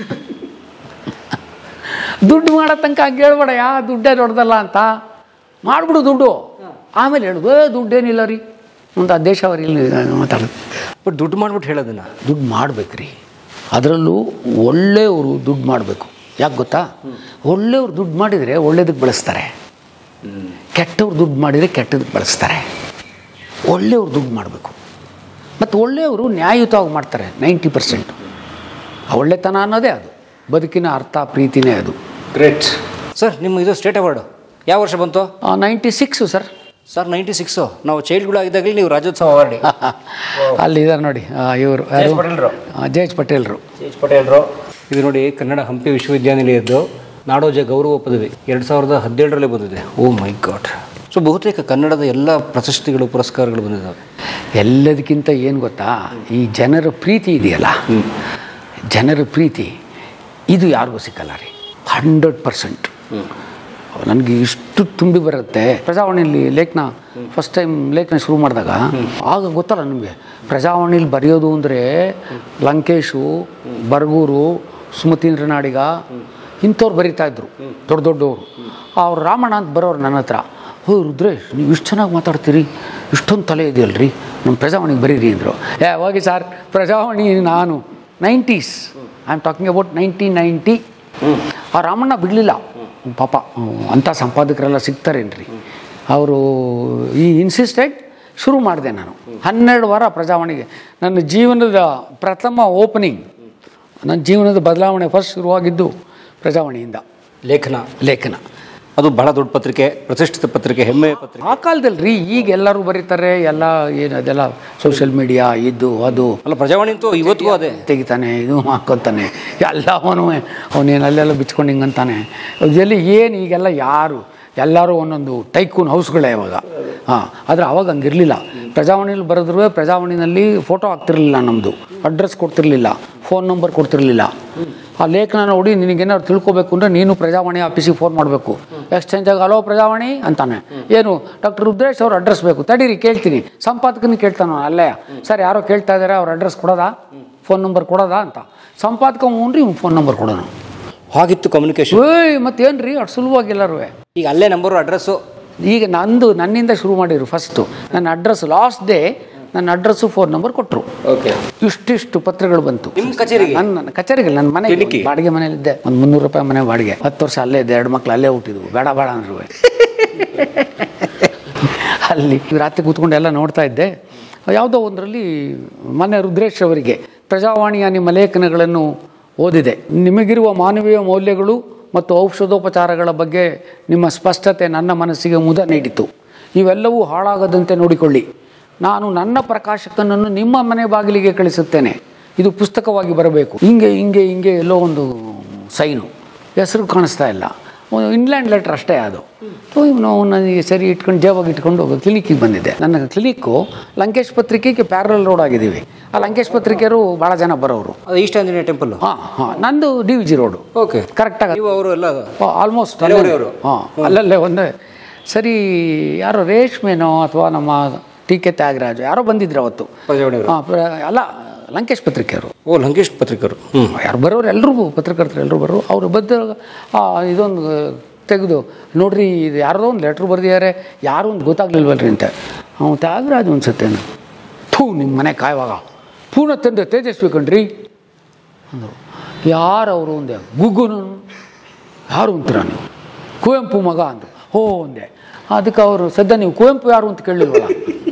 ದುಡ್ಡು ಮಾಡೋ ತನಕ ಹಂಗೆ ಹೇಳ್ಬೇಡ ಯಾ ದುಡ್ಡೇ ದೊಡ್ಡದಲ್ಲ ಅಂತ ಮಾಡ್ಬಿಡು ದುಡ್ಡು ಆಮೇಲೆ ಹೇಳುದು ಏ ದುಡ್ಡೇನಿಲ್ಲ ರೀ ಅಂತ ದೇಶ ಅವ್ರು ಇಲ್ಲಿ ಮಾತಾಡೋದು ಬಟ್ ದುಡ್ಡು ಮಾಡ್ಬಿಟ್ಟು ಹೇಳೋದನ್ನ ದುಡ್ಡು ಮಾಡ್ಬೇಕ್ರಿ ಅದರಲ್ಲೂ ಒಳ್ಳೆಯವರು ದುಡ್ಡು ಮಾಡಬೇಕು ಯಾಕೆ ಗೊತ್ತಾ ಒಳ್ಳೆಯವ್ರು ದುಡ್ಡು ಮಾಡಿದರೆ ಒಳ್ಳೇದಕ್ಕೆ ಬಳಸ್ತಾರೆ ಕೆಟ್ಟವ್ರು ದುಡ್ಡು ಮಾಡಿದರೆ ಕೆಟ್ಟದಕ್ಕೆ ಬಳಸ್ತಾರೆ ಒಳ್ಳೆಯವ್ರು ದುಡ್ಡು ಮಾಡಬೇಕು ಮತ್ತು ಒಳ್ಳೆಯವರು ನ್ಯಾಯಯುತವಾಗಿ ಮಾಡ್ತಾರೆ ನೈಂಟಿ ಪರ್ಸೆಂಟು ಒಳ್ಳೆತನ ಅನ್ನೋದೇ ಅದು ಬದುಕಿನ ಅರ್ಥ ಪ್ರೀತಿನೇ ಅದು ಗ್ರೇಟ್ ಸರ್ ನಿಮ್ಮ ಇದು ಸ್ಟೇಟ್ ಅವಾರ್ಡು ಯಾವ ವರ್ಷ ಬಂತು ninety six sir sir ninety six ನಾವು ಚೈಲ್ಡ್ಗಳಾಗಿದ್ದಾಗಲೇ ನೀವು ರಾಜ್ಯೋತ್ಸವ ಅವಾರ್ಡಿ ಅಲ್ಲಿದ್ದಾರೆ ನೋಡಿ ಇವರು ಜಯೇಶ್ ಪಟೇಲ್ರು. ಜಯೇಶ್ ಪಟೇಲ್ರು ಜಯೇಶ್ ಪಟೇಲ್ರು ಇದು ನೋಡಿ ಕನ್ನಡ ಹಂಪಿ ವಿಶ್ವವಿದ್ಯಾನಿಲಯದ್ದು ನಾಡೋಜ ಗೌರವ ಪದವಿ ಎರಡು ಸಾವಿರದ ಹದಿನೇಳರಲ್ಲಿ ಬಂದಿದೆ ಓ ಮೈ ಗಾಡ್ ಸೊ ಬಹುತೇಕ ಕನ್ನಡದ ಎಲ್ಲ ಪ್ರಶಸ್ತಿಗಳು ಪುರಸ್ಕಾರಗಳು ಬಂದಿದ್ದಾವೆ ಎಲ್ಲದಕ್ಕಿಂತ ಏನು ಗೊತ್ತಾ ಈ ಜನರ ಪ್ರೀತಿ ಇದೆಯಲ್ಲ ಜನರ ಪ್ರೀತಿ ಇದು ಯಾರಿಗೂ ಸಿಕ್ಕಲ್ಲ ರೀ ಹಂಡ್ರೆಡ್ ಪರ್ಸೆಂಟ್ ನನಗೆ ಇಷ್ಟು ತುಂಬಿ ಬರುತ್ತೆ ಪ್ರಜಾವಾಣಿಯಲ್ಲಿ ಲೇಖನ ಫಸ್ಟ್ ಟೈಮ್ ಲೇಖನ ಶುರು ಮಾಡಿದಾಗ ಆಗ ಗೊತ್ತಲ್ಲ ನಿಮಗೆ ಪ್ರಜಾವಾಣಿಲಿ ಬರೆಯೋದು ಅಂದರೆ ಲಂಕೇಶು ಬರ್ಗೂರು ಸುಮತೀಂದ್ರ ನಾಡಿಗ ಇಂಥವ್ರು ಬರಿತಾ ಇದ್ರು ದೊಡ್ಡ ದೊಡ್ಡವರು ಅವ್ರು ರಾಮಣ್ಣ ಅಂತ ಬರೋರು ನನ್ನ ಹತ್ರ ಹೋ ರುದ್ರೇಶ್ ನೀವು ಇಷ್ಟು ಚೆನ್ನಾಗಿ ಮಾತಾಡ್ತೀರಿ ಇಷ್ಟೊಂದು ತಲೆ ಇದೆಯಲ್ರಿ ನಮ್ಮ ಪ್ರಜಾವಾಣಿಗೆ ಬರೀರಿ ಅಂದರು ಏ ಹೋಗಿ ಸರ್ ಪ್ರಜಾವಾಣಿ ನಾನು nineties I am talking about nineteen ninety ಆ ರಾಮಣ್ಣ ಬಿಡಲಿಲ್ಲ ಪಾಪ ಹ್ಮ್, ಅಂಥ ಸಂಪಾದಕರೆಲ್ಲ ಸಿಗ್ತಾರೇನ್ರಿ ಅವರು ಈ ಇನ್ಸಿಸ್ಟೆಡ್ ಶುರು ಮಾಡಿದೆ ನಾನು ಹನ್ನೆರಡು ವಾರ ಪ್ರಜಾವಾಣಿಗೆ ನನ್ನ ಜೀವನದ ಪ್ರಥಮ ಓಪನಿಂಗ್ ನನ್ನ ಜೀವನದ ಬದಲಾವಣೆ ಫಸ್ಟ್ ಶುರುವಾಗಿದ್ದು ಪ್ರಜಾವಾಣಿಯಿಂದ ಲೇಖನ ಲೇಖನ ಅದು ಬಹಳ ದೊಡ್ಡ ಪತ್ರಿಕೆ ಪ್ರತಿಷ್ಠಿತ ಪತ್ರಿಕೆ ಹೆಮ್ಮೆಯ ಪತ್ರಿಕೆ ಆ ಕಾಲದಲ್ಲಿ ರೀ ಈಗ ಎಲ್ಲರೂ ಬರೀತಾರೆ ಎಲ್ಲ ಏನು ಅದೆಲ್ಲ ಸೋಷಿಯಲ್ ಮೀಡಿಯಾ ಇದು ಅದು ಅಲ್ಲ ಪ್ರಜಾವಾಣಿ ಅಂತೂ ಇವತ್ತಿಗೂ ಅದೇ ತೆಗಿತಾನೆ ಇದು ಹಾಕ್ಕೊತಾನೆ ಎಲ್ಲವನು ಅವನೇನು ಅಲ್ಲೆಲ್ಲ ಬಿಚ್ಕೊಂಡು ಹಿಂಗಂತಾನೆ ಎಲ್ಲಿ ಏನು ಈಗೆಲ್ಲ ಯಾರು ಎಲ್ಲರೂ ಒಂದೊಂದು ಟೈಕೂನ್ ಹೌಸ್ಗಳೇ ಇವಾಗ ಹಾಂ ಆದರೆ ಅವಾಗ ಹಂಗಿರಲಿಲ್ಲ ಪ್ರಜಾವಾಣಿಲಿ ಬರೆದ್ರು ಪ್ರಜಾವಾಣಿನಲ್ಲಿ ಫೋಟೋ ಹಾಕ್ತಿರ್ಲಿಲ್ಲ ನಮ್ಮದು ಅಡ್ರೆಸ್ ಕೊಡ್ತಿರ್ಲಿಲ್ಲ ಫೋನ್ ನಂಬರ್ ಕೊಡ್ತಿರ್ಲಿಲ್ಲ ಆ ಲೇಖನ ನೋಡಿ ನಿನಗೇನಾದ್ರು ತಿಳ್ಕೊಬೇಕು ಅಂದರೆ ನೀನು ಪ್ರಜಾವಾಣಿ ಆಫೀಸಿಗೆ ಫೋನ್ ಮಾಡಬೇಕು ಎಕ್ಸ್ಚೇಂಜಾಗಿ ಹಲೋ ಪ್ರಜಾವಾಣಿ ಅಂತಾನೆ ಏನು ಡಾಕ್ಟರ್ ರುದ್ರೇಶ್ ಅವ್ರ ಅಡ್ರೆಸ್ ಬೇಕು ತಡೀರಿ ಕೇಳ್ತೀನಿ ಸಂಪಾದಕನ ಕೇಳ್ತಾನೆ ಅವ್ನು ಅಲ್ಲೇ ಸರ್ ಯಾರೋ ಕೇಳ್ತಾ ಇದ್ದಾರೆ ಅವ್ರ ಅಡ್ರೆಸ್ ಕೊಡೋದಾ ಫೋನ್ ನಂಬರ್ ಕೊಡೋದಾ ಅಂತ ಸಂಪಾದಕ ಹ್ಞೂ ಫೋನ್ ನಂಬರ್ ಕೊಡೋಣ ಹಾಗಿತ್ತು ಕಮ್ಯುನಿಕೇಶನ್ ಏಯ್ ಮತ್ತೇನು ರೀ ಅಷ್ಟು ಸುಲಭವಾಗಿ ಎಲ್ಲರೂ ಈಗ ಅಲ್ಲೇ ನಂಬರು ಅಡ್ರೆಸ್ಸು ಈಗ ನಂದು ನನ್ನಿಂದ ಶುರು ಮಾಡಿರು ಫಸ್ಟು ನನ್ನ ಅಡ್ರೆಸ್ ಲಾಸ್ಟ್ ಡೇ ನನ್ನ ಅಡ್ರೆಸ್ಸು ಫೋನ್ ನಂಬರ್ ಕೊಟ್ಟರು ಓಕೆ ಇಷ್ಟಿಷ್ಟು ಪತ್ರಗಳು ಬಂತು ನಿಮ್ಮ ಕಚೇರಿಗೆ ನನ್ನ ನನ್ನ ಕಚೇರಿಗೆ ನನ್ನ ಮನೆ ಕ್ಲಿನಿಕ್ಗೆ? ಬಾಡಿಗೆ ಮನೇಲಿದ್ದೆ ಒಂದು ಮುನ್ನೂರು ರೂಪಾಯಿ ಮನೆ ಬಾಡಿಗೆ ಹತ್ತು ವರ್ಷ ಅಲ್ಲೇ ಇದ್ದೆ ಎರಡು ಮಕ್ಳು ಅಲ್ಲೇ ಹುಟ್ಟಿದ್ವು ಬೇಡ ಬೇಡ ಅಂದ್ರು ಅಲ್ಲಿ ರಾತ್ರಿ ಕೂತ್ಕೊಂಡು ಎಲ್ಲ ನೋಡ್ತಾ ಇದ್ದೆ ಯಾವುದೋ ಒಂದರಲ್ಲಿ ಮೊನ್ನೆ ರುದ್ರೇಶ್ ಅವರಿಗೆ ಪ್ರಜಾವಾಣಿಯ ನಿಮ್ಮ ಲೇಖನಗಳನ್ನು ಓದಿದೆ ನಿಮಗಿರುವ ಮಾನವೀಯ ಮೌಲ್ಯಗಳು ಮತ್ತು ಔಷಧೋಪಚಾರಗಳ ಬಗ್ಗೆ ನಿಮ್ಮ ಸ್ಪಷ್ಟತೆ ನನ್ನ ಮನಸ್ಸಿಗೆ ಮುದ ನೀಡಿತು ಇವೆಲ್ಲವೂ ಹಾಳಾಗದಂತೆ ನೋಡಿಕೊಳ್ಳಿ ನಾನು ನನ್ನ ಪ್ರಕಾಶಕನನ್ನು ನಿಮ್ಮ ಮನೆ ಬಾಗಿಲಿಗೆ ಕಳಿಸುತ್ತೇನೆ ಇದು ಪುಸ್ತಕವಾಗಿ ಬರಬೇಕು ಹಿಂಗೆ ಹಿಂಗೆ ಹಿಂಗೆ ಎಲ್ಲೋ ಒಂದು ಸೈನು ಹೆಸರು ಕಾಣಿಸ್ತಾ ಇಲ್ಲ ಒಂದು ಇನ್ಲ್ಯಾಂಡ್ ಲೆಟ್ರ್ ಅಷ್ಟೇ ಅದು ಇವನು ನನಗೆ ಸರಿ ಇಟ್ಕೊಂಡು ಜೇಬಾಗಿ ಇಟ್ಕೊಂಡು ಹೋಗೋ ಕ್ಲಿನಿಕ್ಕಿಗೆ ಬಂದಿದ್ದೆ ನನ್ನ ಕ್ಲಿನಿಕ್ಕು ಲಂಕೇಶ್ ಪತ್ರಿಕೆಗೆ ಪ್ಯಾರಲ್ ರೋಡ್ ಆಗಿದ್ದೀವಿ ಆ ಲಂಕೇಶ್ ಪತ್ರಿಕೆಯರು ಭಾಳ ಜನ ಬರೋರು ಅದು ಈಸ್ಟ್ ಆಂಜನೇಯ ಟೆಂಪಲ್ ಹಾಂ ಹಾಂ ನಂದು D V G road okay ಕರೆಕ್ಟಾಗಿ ನೀವು ಅವರು ಎಲ್ಲ ಆಲ್ಮೋಸ್ಟ್ ನೆಲವರಿಯವರು. ಹಾಂ ಅಲ್ಲಲ್ಲೇ ಒಂದೇ ಸರಿ ಯಾರೋ ರೇಷ್ಮೆನೋ ಅಥವಾ ನಮ್ಮ ಟಿ ಕೆ ತ್ಯಾಗರಾಜು ಯಾರೋ ಬಂದಿದ್ರು ಅವತ್ತು ಪ್ರಜಾವಾಣಿಯವರು ಹಾಂ ಅಲ್ಲ ಲಂಕೇಶ್ ಪತ್ರಿಕೆಯವರು ಓ ಲಂಕೇಶ್ ಪತ್ರಿಕರು ಹ್ಞೂ ಯಾರು ಬರೋರು ಎಲ್ರಿಗೂ ಪತ್ರಕರ್ತರು ಎಲ್ಲರೂ ಬರೋರು ಅವರು ಬಂದಾಗ ಆ, ಇದೊಂದು ತೆಗೆದು ನೋಡ್ರಿ ಇದು ಯಾರ್ದೋ ಒಂದು ಲೆಟ್ರ್ ಬರೆದಿದ್ದಾರೆ ಯಾರು ಒಂದು ಗೊತ್ತಾಗ್ಲಿಲ್ವಲ್ರಿ ಅಂತ ಅವ್ನು ತ್ಯಾಗರಾಜ್ ಅನ್ಸುತ್ತೆ ಥೂ ನಿಮ್ಮ ಮನೆ ಕಾಯುವಾಗ ಪೂರ್ಣ ತಂದೆ ತೇಜಸ್ವಿ ಕಣ್ರಿ ಅಂದರು ಯಾರು ಅವರು ಒಂದೆ ಗುಗ್ಗುನು ಯಾರು ಅಂತೀರ ನೀವು ಕುವೆಂಪು ಮಗ ಅಂದರು ಹೋ ಅಂದೆ ಅದಕ್ಕೆ ಅವರು ಸದ್ಯ ನೀವು ಕುವೆಂಪು ಯಾರು ಅಂತ ಕೇಳಲಿಲ್ವಲ್ಲ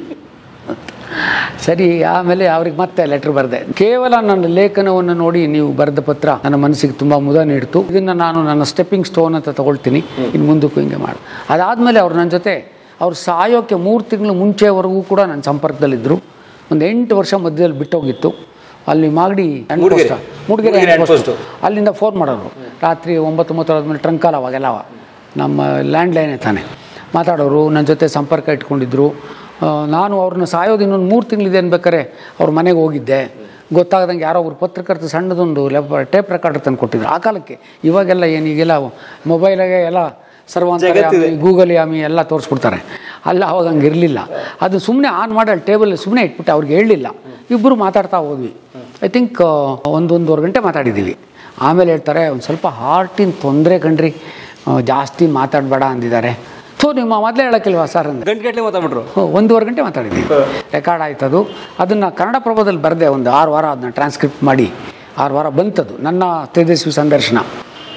ಸರಿ ಆಮೇಲೆ ಅವ್ರಿಗೆ ಮತ್ತೆ ಲೆಟ್ರ್ ಬರೆದೆ ಕೇವಲ ನನ್ನ ಲೇಖನವನ್ನು ನೋಡಿ ನೀವು ಬರೆದ ಪತ್ರ ನನ್ನ ಮನಸ್ಸಿಗೆ ತುಂಬ ಮುದ ನೀಡ್ತು ಇದನ್ನು ನಾನು ನನ್ನ ಸ್ಟೆಪ್ಪಿಂಗ್ ಸ್ಟೋನ್ ಅಂತ ತಗೊಳ್ತೀನಿ ಇನ್ನು ಮುಂದಕ್ಕೂ ಹಿಂಗೆ ಮಾಡು ಅದಾದಮೇಲೆ ಅವ್ರು ನನ್ನ ಜೊತೆ ಅವ್ರು ಸಾಯೋಕ್ಕೆ ಮೂರು ತಿಂಗಳು ಮುಂಚೆವರೆಗೂ ಕೂಡ ನನ್ನ ಸಂಪರ್ಕದಲ್ಲಿದ್ದರು ಒಂದು ಎಂಟು ವರ್ಷ ಮಧ್ಯದಲ್ಲಿ ಬಿಟ್ಟೋಗಿತ್ತು ಅಲ್ಲಿ Magadi Mudigere. Mudigere Mudigere hand hand post. ಅಲ್ಲಿಂದ ಫೋನ್ ಮಾಡೋರು ರಾತ್ರಿ ಒಂಬತ್ತು ಒಂಬತ್ತು ಆದಮೇಲೆ ಟ್ರಂಕಾಲ್ ಅವಾಗೆಲ್ಲ ನಮ್ಮ ಲ್ಯಾಂಡ್ಲೈನೇ ತಾನೆ ಮಾತಾಡೋರು ನನ್ನ ಜೊತೆ ಸಂಪರ್ಕ ಇಟ್ಕೊಂಡಿದ್ರು ಆ, ನಾನು ಅವ್ರನ್ನ ಸಾಯೋದು ಇನ್ನೊಂದು ಮೂರು ತಿಂಗಳಿದೆ ಅನ್ಬೇಕಾರೆ ಅವ್ರ ಮನೆಗೆ ಹೋಗಿದ್ದೆ ಗೊತ್ತಾಗದಂಗೆ ಯಾರೋ ಒಬ್ರು ಪತ್ರಕರ್ತ ಸಣ್ಣದೊಂದು ಲೆಪ್ ಟೇಪ್ ರೆಕಾರ್ಡರ್ ತಂದು ಕೊಟ್ಟಿದ್ರು ಆ ಕಾಲಕ್ಕೆ ಇವಾಗೆಲ್ಲ ಏನೀಗೆಲ್ಲ ಮೊಬೈಲಾಗೆ ಎಲ್ಲ ಸರ್ವಾಂತರ್ಯಾಮಿ ಗೂಗಲ್ ಯಾಮಿ ಎಲ್ಲ ತೋರಿಸ್ಬಿಡ್ತಾರೆ ಅಲ್ಲ ಅವಾಗ ಹಂಗೆ ಇರಲಿಲ್ಲ ಅದು ಸುಮ್ಮನೆ ಆನ್ ಮಾಡಿ ಅಲ್ಲಿ ಟೇಬಲ್ ಸುಮ್ಮನೆ ಇಟ್ಬಿಟ್ಟು ಅವ್ರಿಗೆ ಹೇಳಲಿಲ್ಲ ಇಬ್ಬರು ಮಾತಾಡ್ತಾ ಹೋದ್ವಿ ಐ ಥಿಂಕ್ ಒಂದೊಂದುವರೆ ಗಂಟೆ ಮಾತಾಡಿದ್ದೀವಿ ಆಮೇಲೆ ಹೇಳ್ತಾರೆ ಒಂದು ಸ್ವಲ್ಪ ಹಾರ್ಟಿನ ತೊಂದರೆ ಕಣ್ರಿ ಆ, ಜಾಸ್ತಿ ಮಾತಾಡಬೇಡ ಅಂದಿದ್ದಾರೆ ಸೊ ನಿಮ್ಮ ಮೊದಲೇ ಹೇಳೋಕ್ಕಿಲ್ವಾ ಸರ್ ಅಂದೆ ಗಂಟೆ ಗಂಟೆ ಮಾತಾಡ್ಬಿಟ್ರು ಹೋ, ಒಂದೂವರೆ ಗಂಟೆ ಮಾತಾಡಿದ್ವಿ ರೆಕಾರ್ಡ್ ಆಯ್ತದು ಅದನ್ನು ಕನ್ನಡ ಪ್ರಭದಲ್ಲಿ ಬರೆದೆ ಒಂದು ಆರು ವಾರ ಅದನ್ನ ಟ್ರಾನ್ಸ್ಕ್ರಿಪ್ಟ್ ಮಾಡಿ ಆರು ವಾರ ಬಂತದು ನನ್ನ ತೇಜಸ್ವಿ ಸಂದರ್ಶನ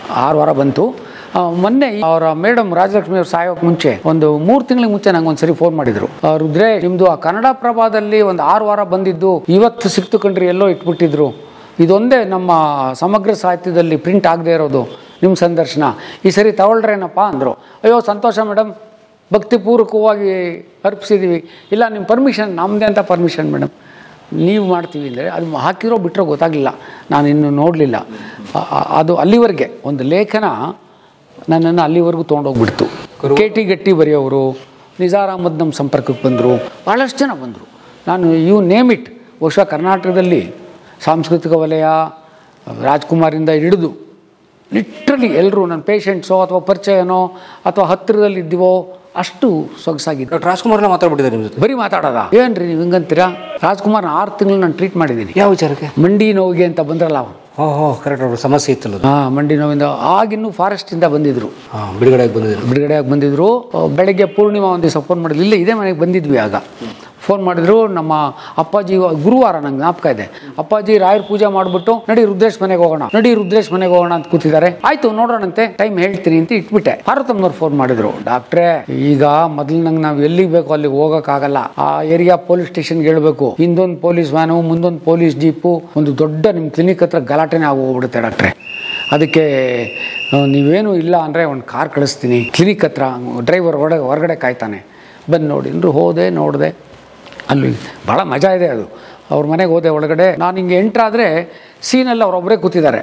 ಆರು ವಾರ ಬಂತು ಆ, ಮೊನ್ನೆ ಅವರ ಮೇಡಮ್ ರಾಜಲಕ್ಷ್ಮಿ ಅವ್ರು ಸಾಯೋಕೆ ಮುಂಚೆ ಒಂದು ಮೂರು ತಿಂಗಳಿಗೆ ಮುಂಚೆ ನಂಗೆ ಒಂದ್ಸರಿ ಫೋನ್ ಮಾಡಿದ್ರು ಆ, ರುದ್ರೆ ನಿಮ್ದು ಆ ಕನ್ನಡ ಪ್ರಭಾದಲ್ಲಿ ಒಂದು ಆರು ವಾರ ಬಂದಿದ್ದು ಇವತ್ತು ಸಿಕ್ತು ಕಂಡ್ರಿ ಎಲ್ಲೋ ಇಟ್ಬಿಟ್ಟಿದ್ರು ಇದೊಂದೇ ನಮ್ಮ ಸಮಗ್ರ ಸಾಹಿತ್ಯದಲ್ಲಿ ಪ್ರಿಂಟ್ ಆಗದೆ ಇರೋದು ನಿಮ್ಮ ಸಂದರ್ಶನ ಈ ಸರಿ ತಗೊಳ್ರೇನಪ್ಪ ಅಂದರು ಅಯ್ಯೋ ಸಂತೋಷ ಮೇಡಮ್ ಭಕ್ತಿಪೂರ್ವಕವಾಗಿ ಅರ್ಪಿಸಿದ್ದೀವಿ ಇಲ್ಲ ನಿಮ್ಮ ಪರ್ಮಿಷನ್ ನಮ್ಮದೇ ಅಂತ ಪರ್ಮಿಷನ್ ಮೇಡಮ್ ನೀವು ಮಾಡ್ತೀವಿ ಅಂದರೆ ಅದು ಹಾಕಿರೋ ಬಿಟ್ಟರೋ ಗೊತ್ತಾಗಲಿಲ್ಲ ನಾನು ಇನ್ನು ನೋಡಲಿಲ್ಲ ಅದು ಅಲ್ಲಿವರೆಗೆ ಒಂದು ಲೇಖನ ನನ್ನನ್ನು ಅಲ್ಲಿವರೆಗೂ ತೊಗೊಂಡೋಗ್ಬಿಡ್ತು ಕೆ ಟಿ ಗಟ್ಟಿ ಬರೆಯೋರು ನಿಜಾರ್ ಅಹಮದ್ ನಮ್ಮ ಸಂಪರ್ಕಕ್ಕೆ ಬಂದರು ಭಾಳಷ್ಟು ಜನ ಬಂದರು ನಾನು ಯು ನೇಮ್ ಇಟ್ ಬಹುಶಃ ಕರ್ನಾಟಕದಲ್ಲಿ ಸಾಂಸ್ಕೃತಿಕ ವಲಯ ರಾಜ್ಕುಮಾರಿಂದ ಹಿಡಿದು ಲಿಟ್ರಲಿ ಎಲ್ಲರೂ ನನ್ನ ಪೇಷಂಟ್ಸೋ ಅಥವಾ ಪರಿಚಯನೋ ಅಥವಾ ಹತ್ತಿರದಲ್ಲಿ ಇದ್ದೀವೋ ಅಷ್ಟು ಸೊಗಸಾಗಿದ್ದು ಡಾಕ್ಟರ್ ರಾಜ್ಕುಮಾರ್ನ ಮಾತಾಡ್ಬಿಟ್ಟಿದ್ದಾರೆ ನಿಮ್ಮ ಜೊತೆ ಬರೀ ಮಾತಾಡೋದ ಏನ್ರಿ ನೀವು ಹಿಂಗಂತೀರಾ ರಾಜ್ಕುಮಾರ್ನ ಆರು ತಿಂಗಳು ನಾನು ಟ್ರೀಟ್ ಮಾಡಿದ್ದೀನಿ ಯಾವ ವಿಚಾರಕ್ಕೆ ಮಂಡಿ ನೋವಿಗೆ ಅಂತ ಬಂದ್ರಲ್ಲ ಅವರು ಹೋ ಹೋ ಕರೆಕ್ಟ್ ಅವ್ರ ಸಮಸ್ಯೆ ಇತ್ತಲ್ಲ ಅದು ಹಾಂ ಮಂಡಿ ನೋವಿಂದ ಆಗಿನ್ನೂ ಫಾರೆಸ್ಟಿಂದ ಬಂದಿದ್ರು ಹಾಂ ಬಿಡುಗಡೆಗೆ ಬಂದಿದ್ರು ಬಿಡುಗಡೆಯಾಗಿ ಬಂದಿದ್ರು ಆ, ಬೆಳಗ್ಗೆ ಪೂರ್ಣಿಮಾ ಒಂದು ದಿವಸ ಫೋನ್ ಮಾಡಿದ್ರು ಇಲ್ಲೇ ಇದೇ ಮನೆಗೆ ಬಂದಿದ್ವಿ ಆಗ ಫೋನ್ ಮಾಡಿದ್ರು ನಮ್ಮ ಅಪ್ಪಾಜಿ ಗುರುವಾರ ನಂಗೆ ಜ್ಞಾಪಕ ಇದೆ ಅಪ್ಪಾಜಿ ರಾಯರ್ ಪೂಜೆ ಮಾಡಿಬಿಟ್ಟು ನಡಿ ರುದ್ರೇಶ್ ಮನೆಗೆ ಹೋಗೋಣ ನಡಿ ರುದ್ರೇಶ್ ಮನೆಗೆ ಹೋಗೋಣ ಅಂತ ಕೂತಿದ್ದಾರೆ ಆಯ್ತು ನೋಡೋಣಂತೆ ಟೈಮ್ ಹೇಳ್ತೀನಿ ಅಂತ ಇಟ್ಬಿಟ್ಟೆ ಪಾರ್ವತಮ್ಮನವ್ರು ಫೋನ್ ಮಾಡಿದ್ರು ಡಾಕ್ಟ್ರೇ ಈಗ ಮೊದಲು ನಂಗೆ ನಾವು ಎಲ್ಲಿಗೆ ಬೇಕು ಅಲ್ಲಿಗೆ ಹೋಗೋಕ್ಕಾಗಲ್ಲ ಆ ಏರಿಯಾ ಪೊಲೀಸ್ ಸ್ಟೇಷನ್ಗೆ ಹೇಳ್ಬೇಕು ಹಿಂದೊಂದು ಪೊಲೀಸ್ ವ್ಯಾನು ಮುಂದೊಂದು ಪೊಲೀಸ್ ಜೀಪು ಒಂದು ದೊಡ್ಡ ನಿಮ್ಮ ಕ್ಲಿನಿಕ್ ಹತ್ರ ಗಲಾಟೆನೇ ಆಗೋಗ್ಬಿಡುತ್ತೆ ಡಾಕ್ಟ್ರೆ ಅದಕ್ಕೆ ಆ, ನೀವೇನು ಇಲ್ಲ ಅಂದರೆ ಒಂದು ಕಾರ್ ಕಳಿಸ್ತೀನಿ ಕ್ಲಿನಿಕ್ ಹತ್ರ ಡ್ರೈವರ್ ಹೊರಗಡೆ ಹೊರಗಡೆ ಕಾಯ್ತಾನೆ ಬಂದು ನೋಡಿ ಅಂದರು ಹೋದೆ ನೋಡಿದೆ ಅಲ್ಲಿ ಭಾಳ ಮಜಾ ಇದೆ ಅದು ಅವ್ರ ಮನೆಗೆ ಹೋದೆ ಒಳಗಡೆ ನಾನು ಹಿಂಗೆ ಎಂಟ್ರಾದರೆ ಸೀನಲ್ಲಿ ಅವರೊಬ್ಬರೇ ಕೂತಿದ್ದಾರೆ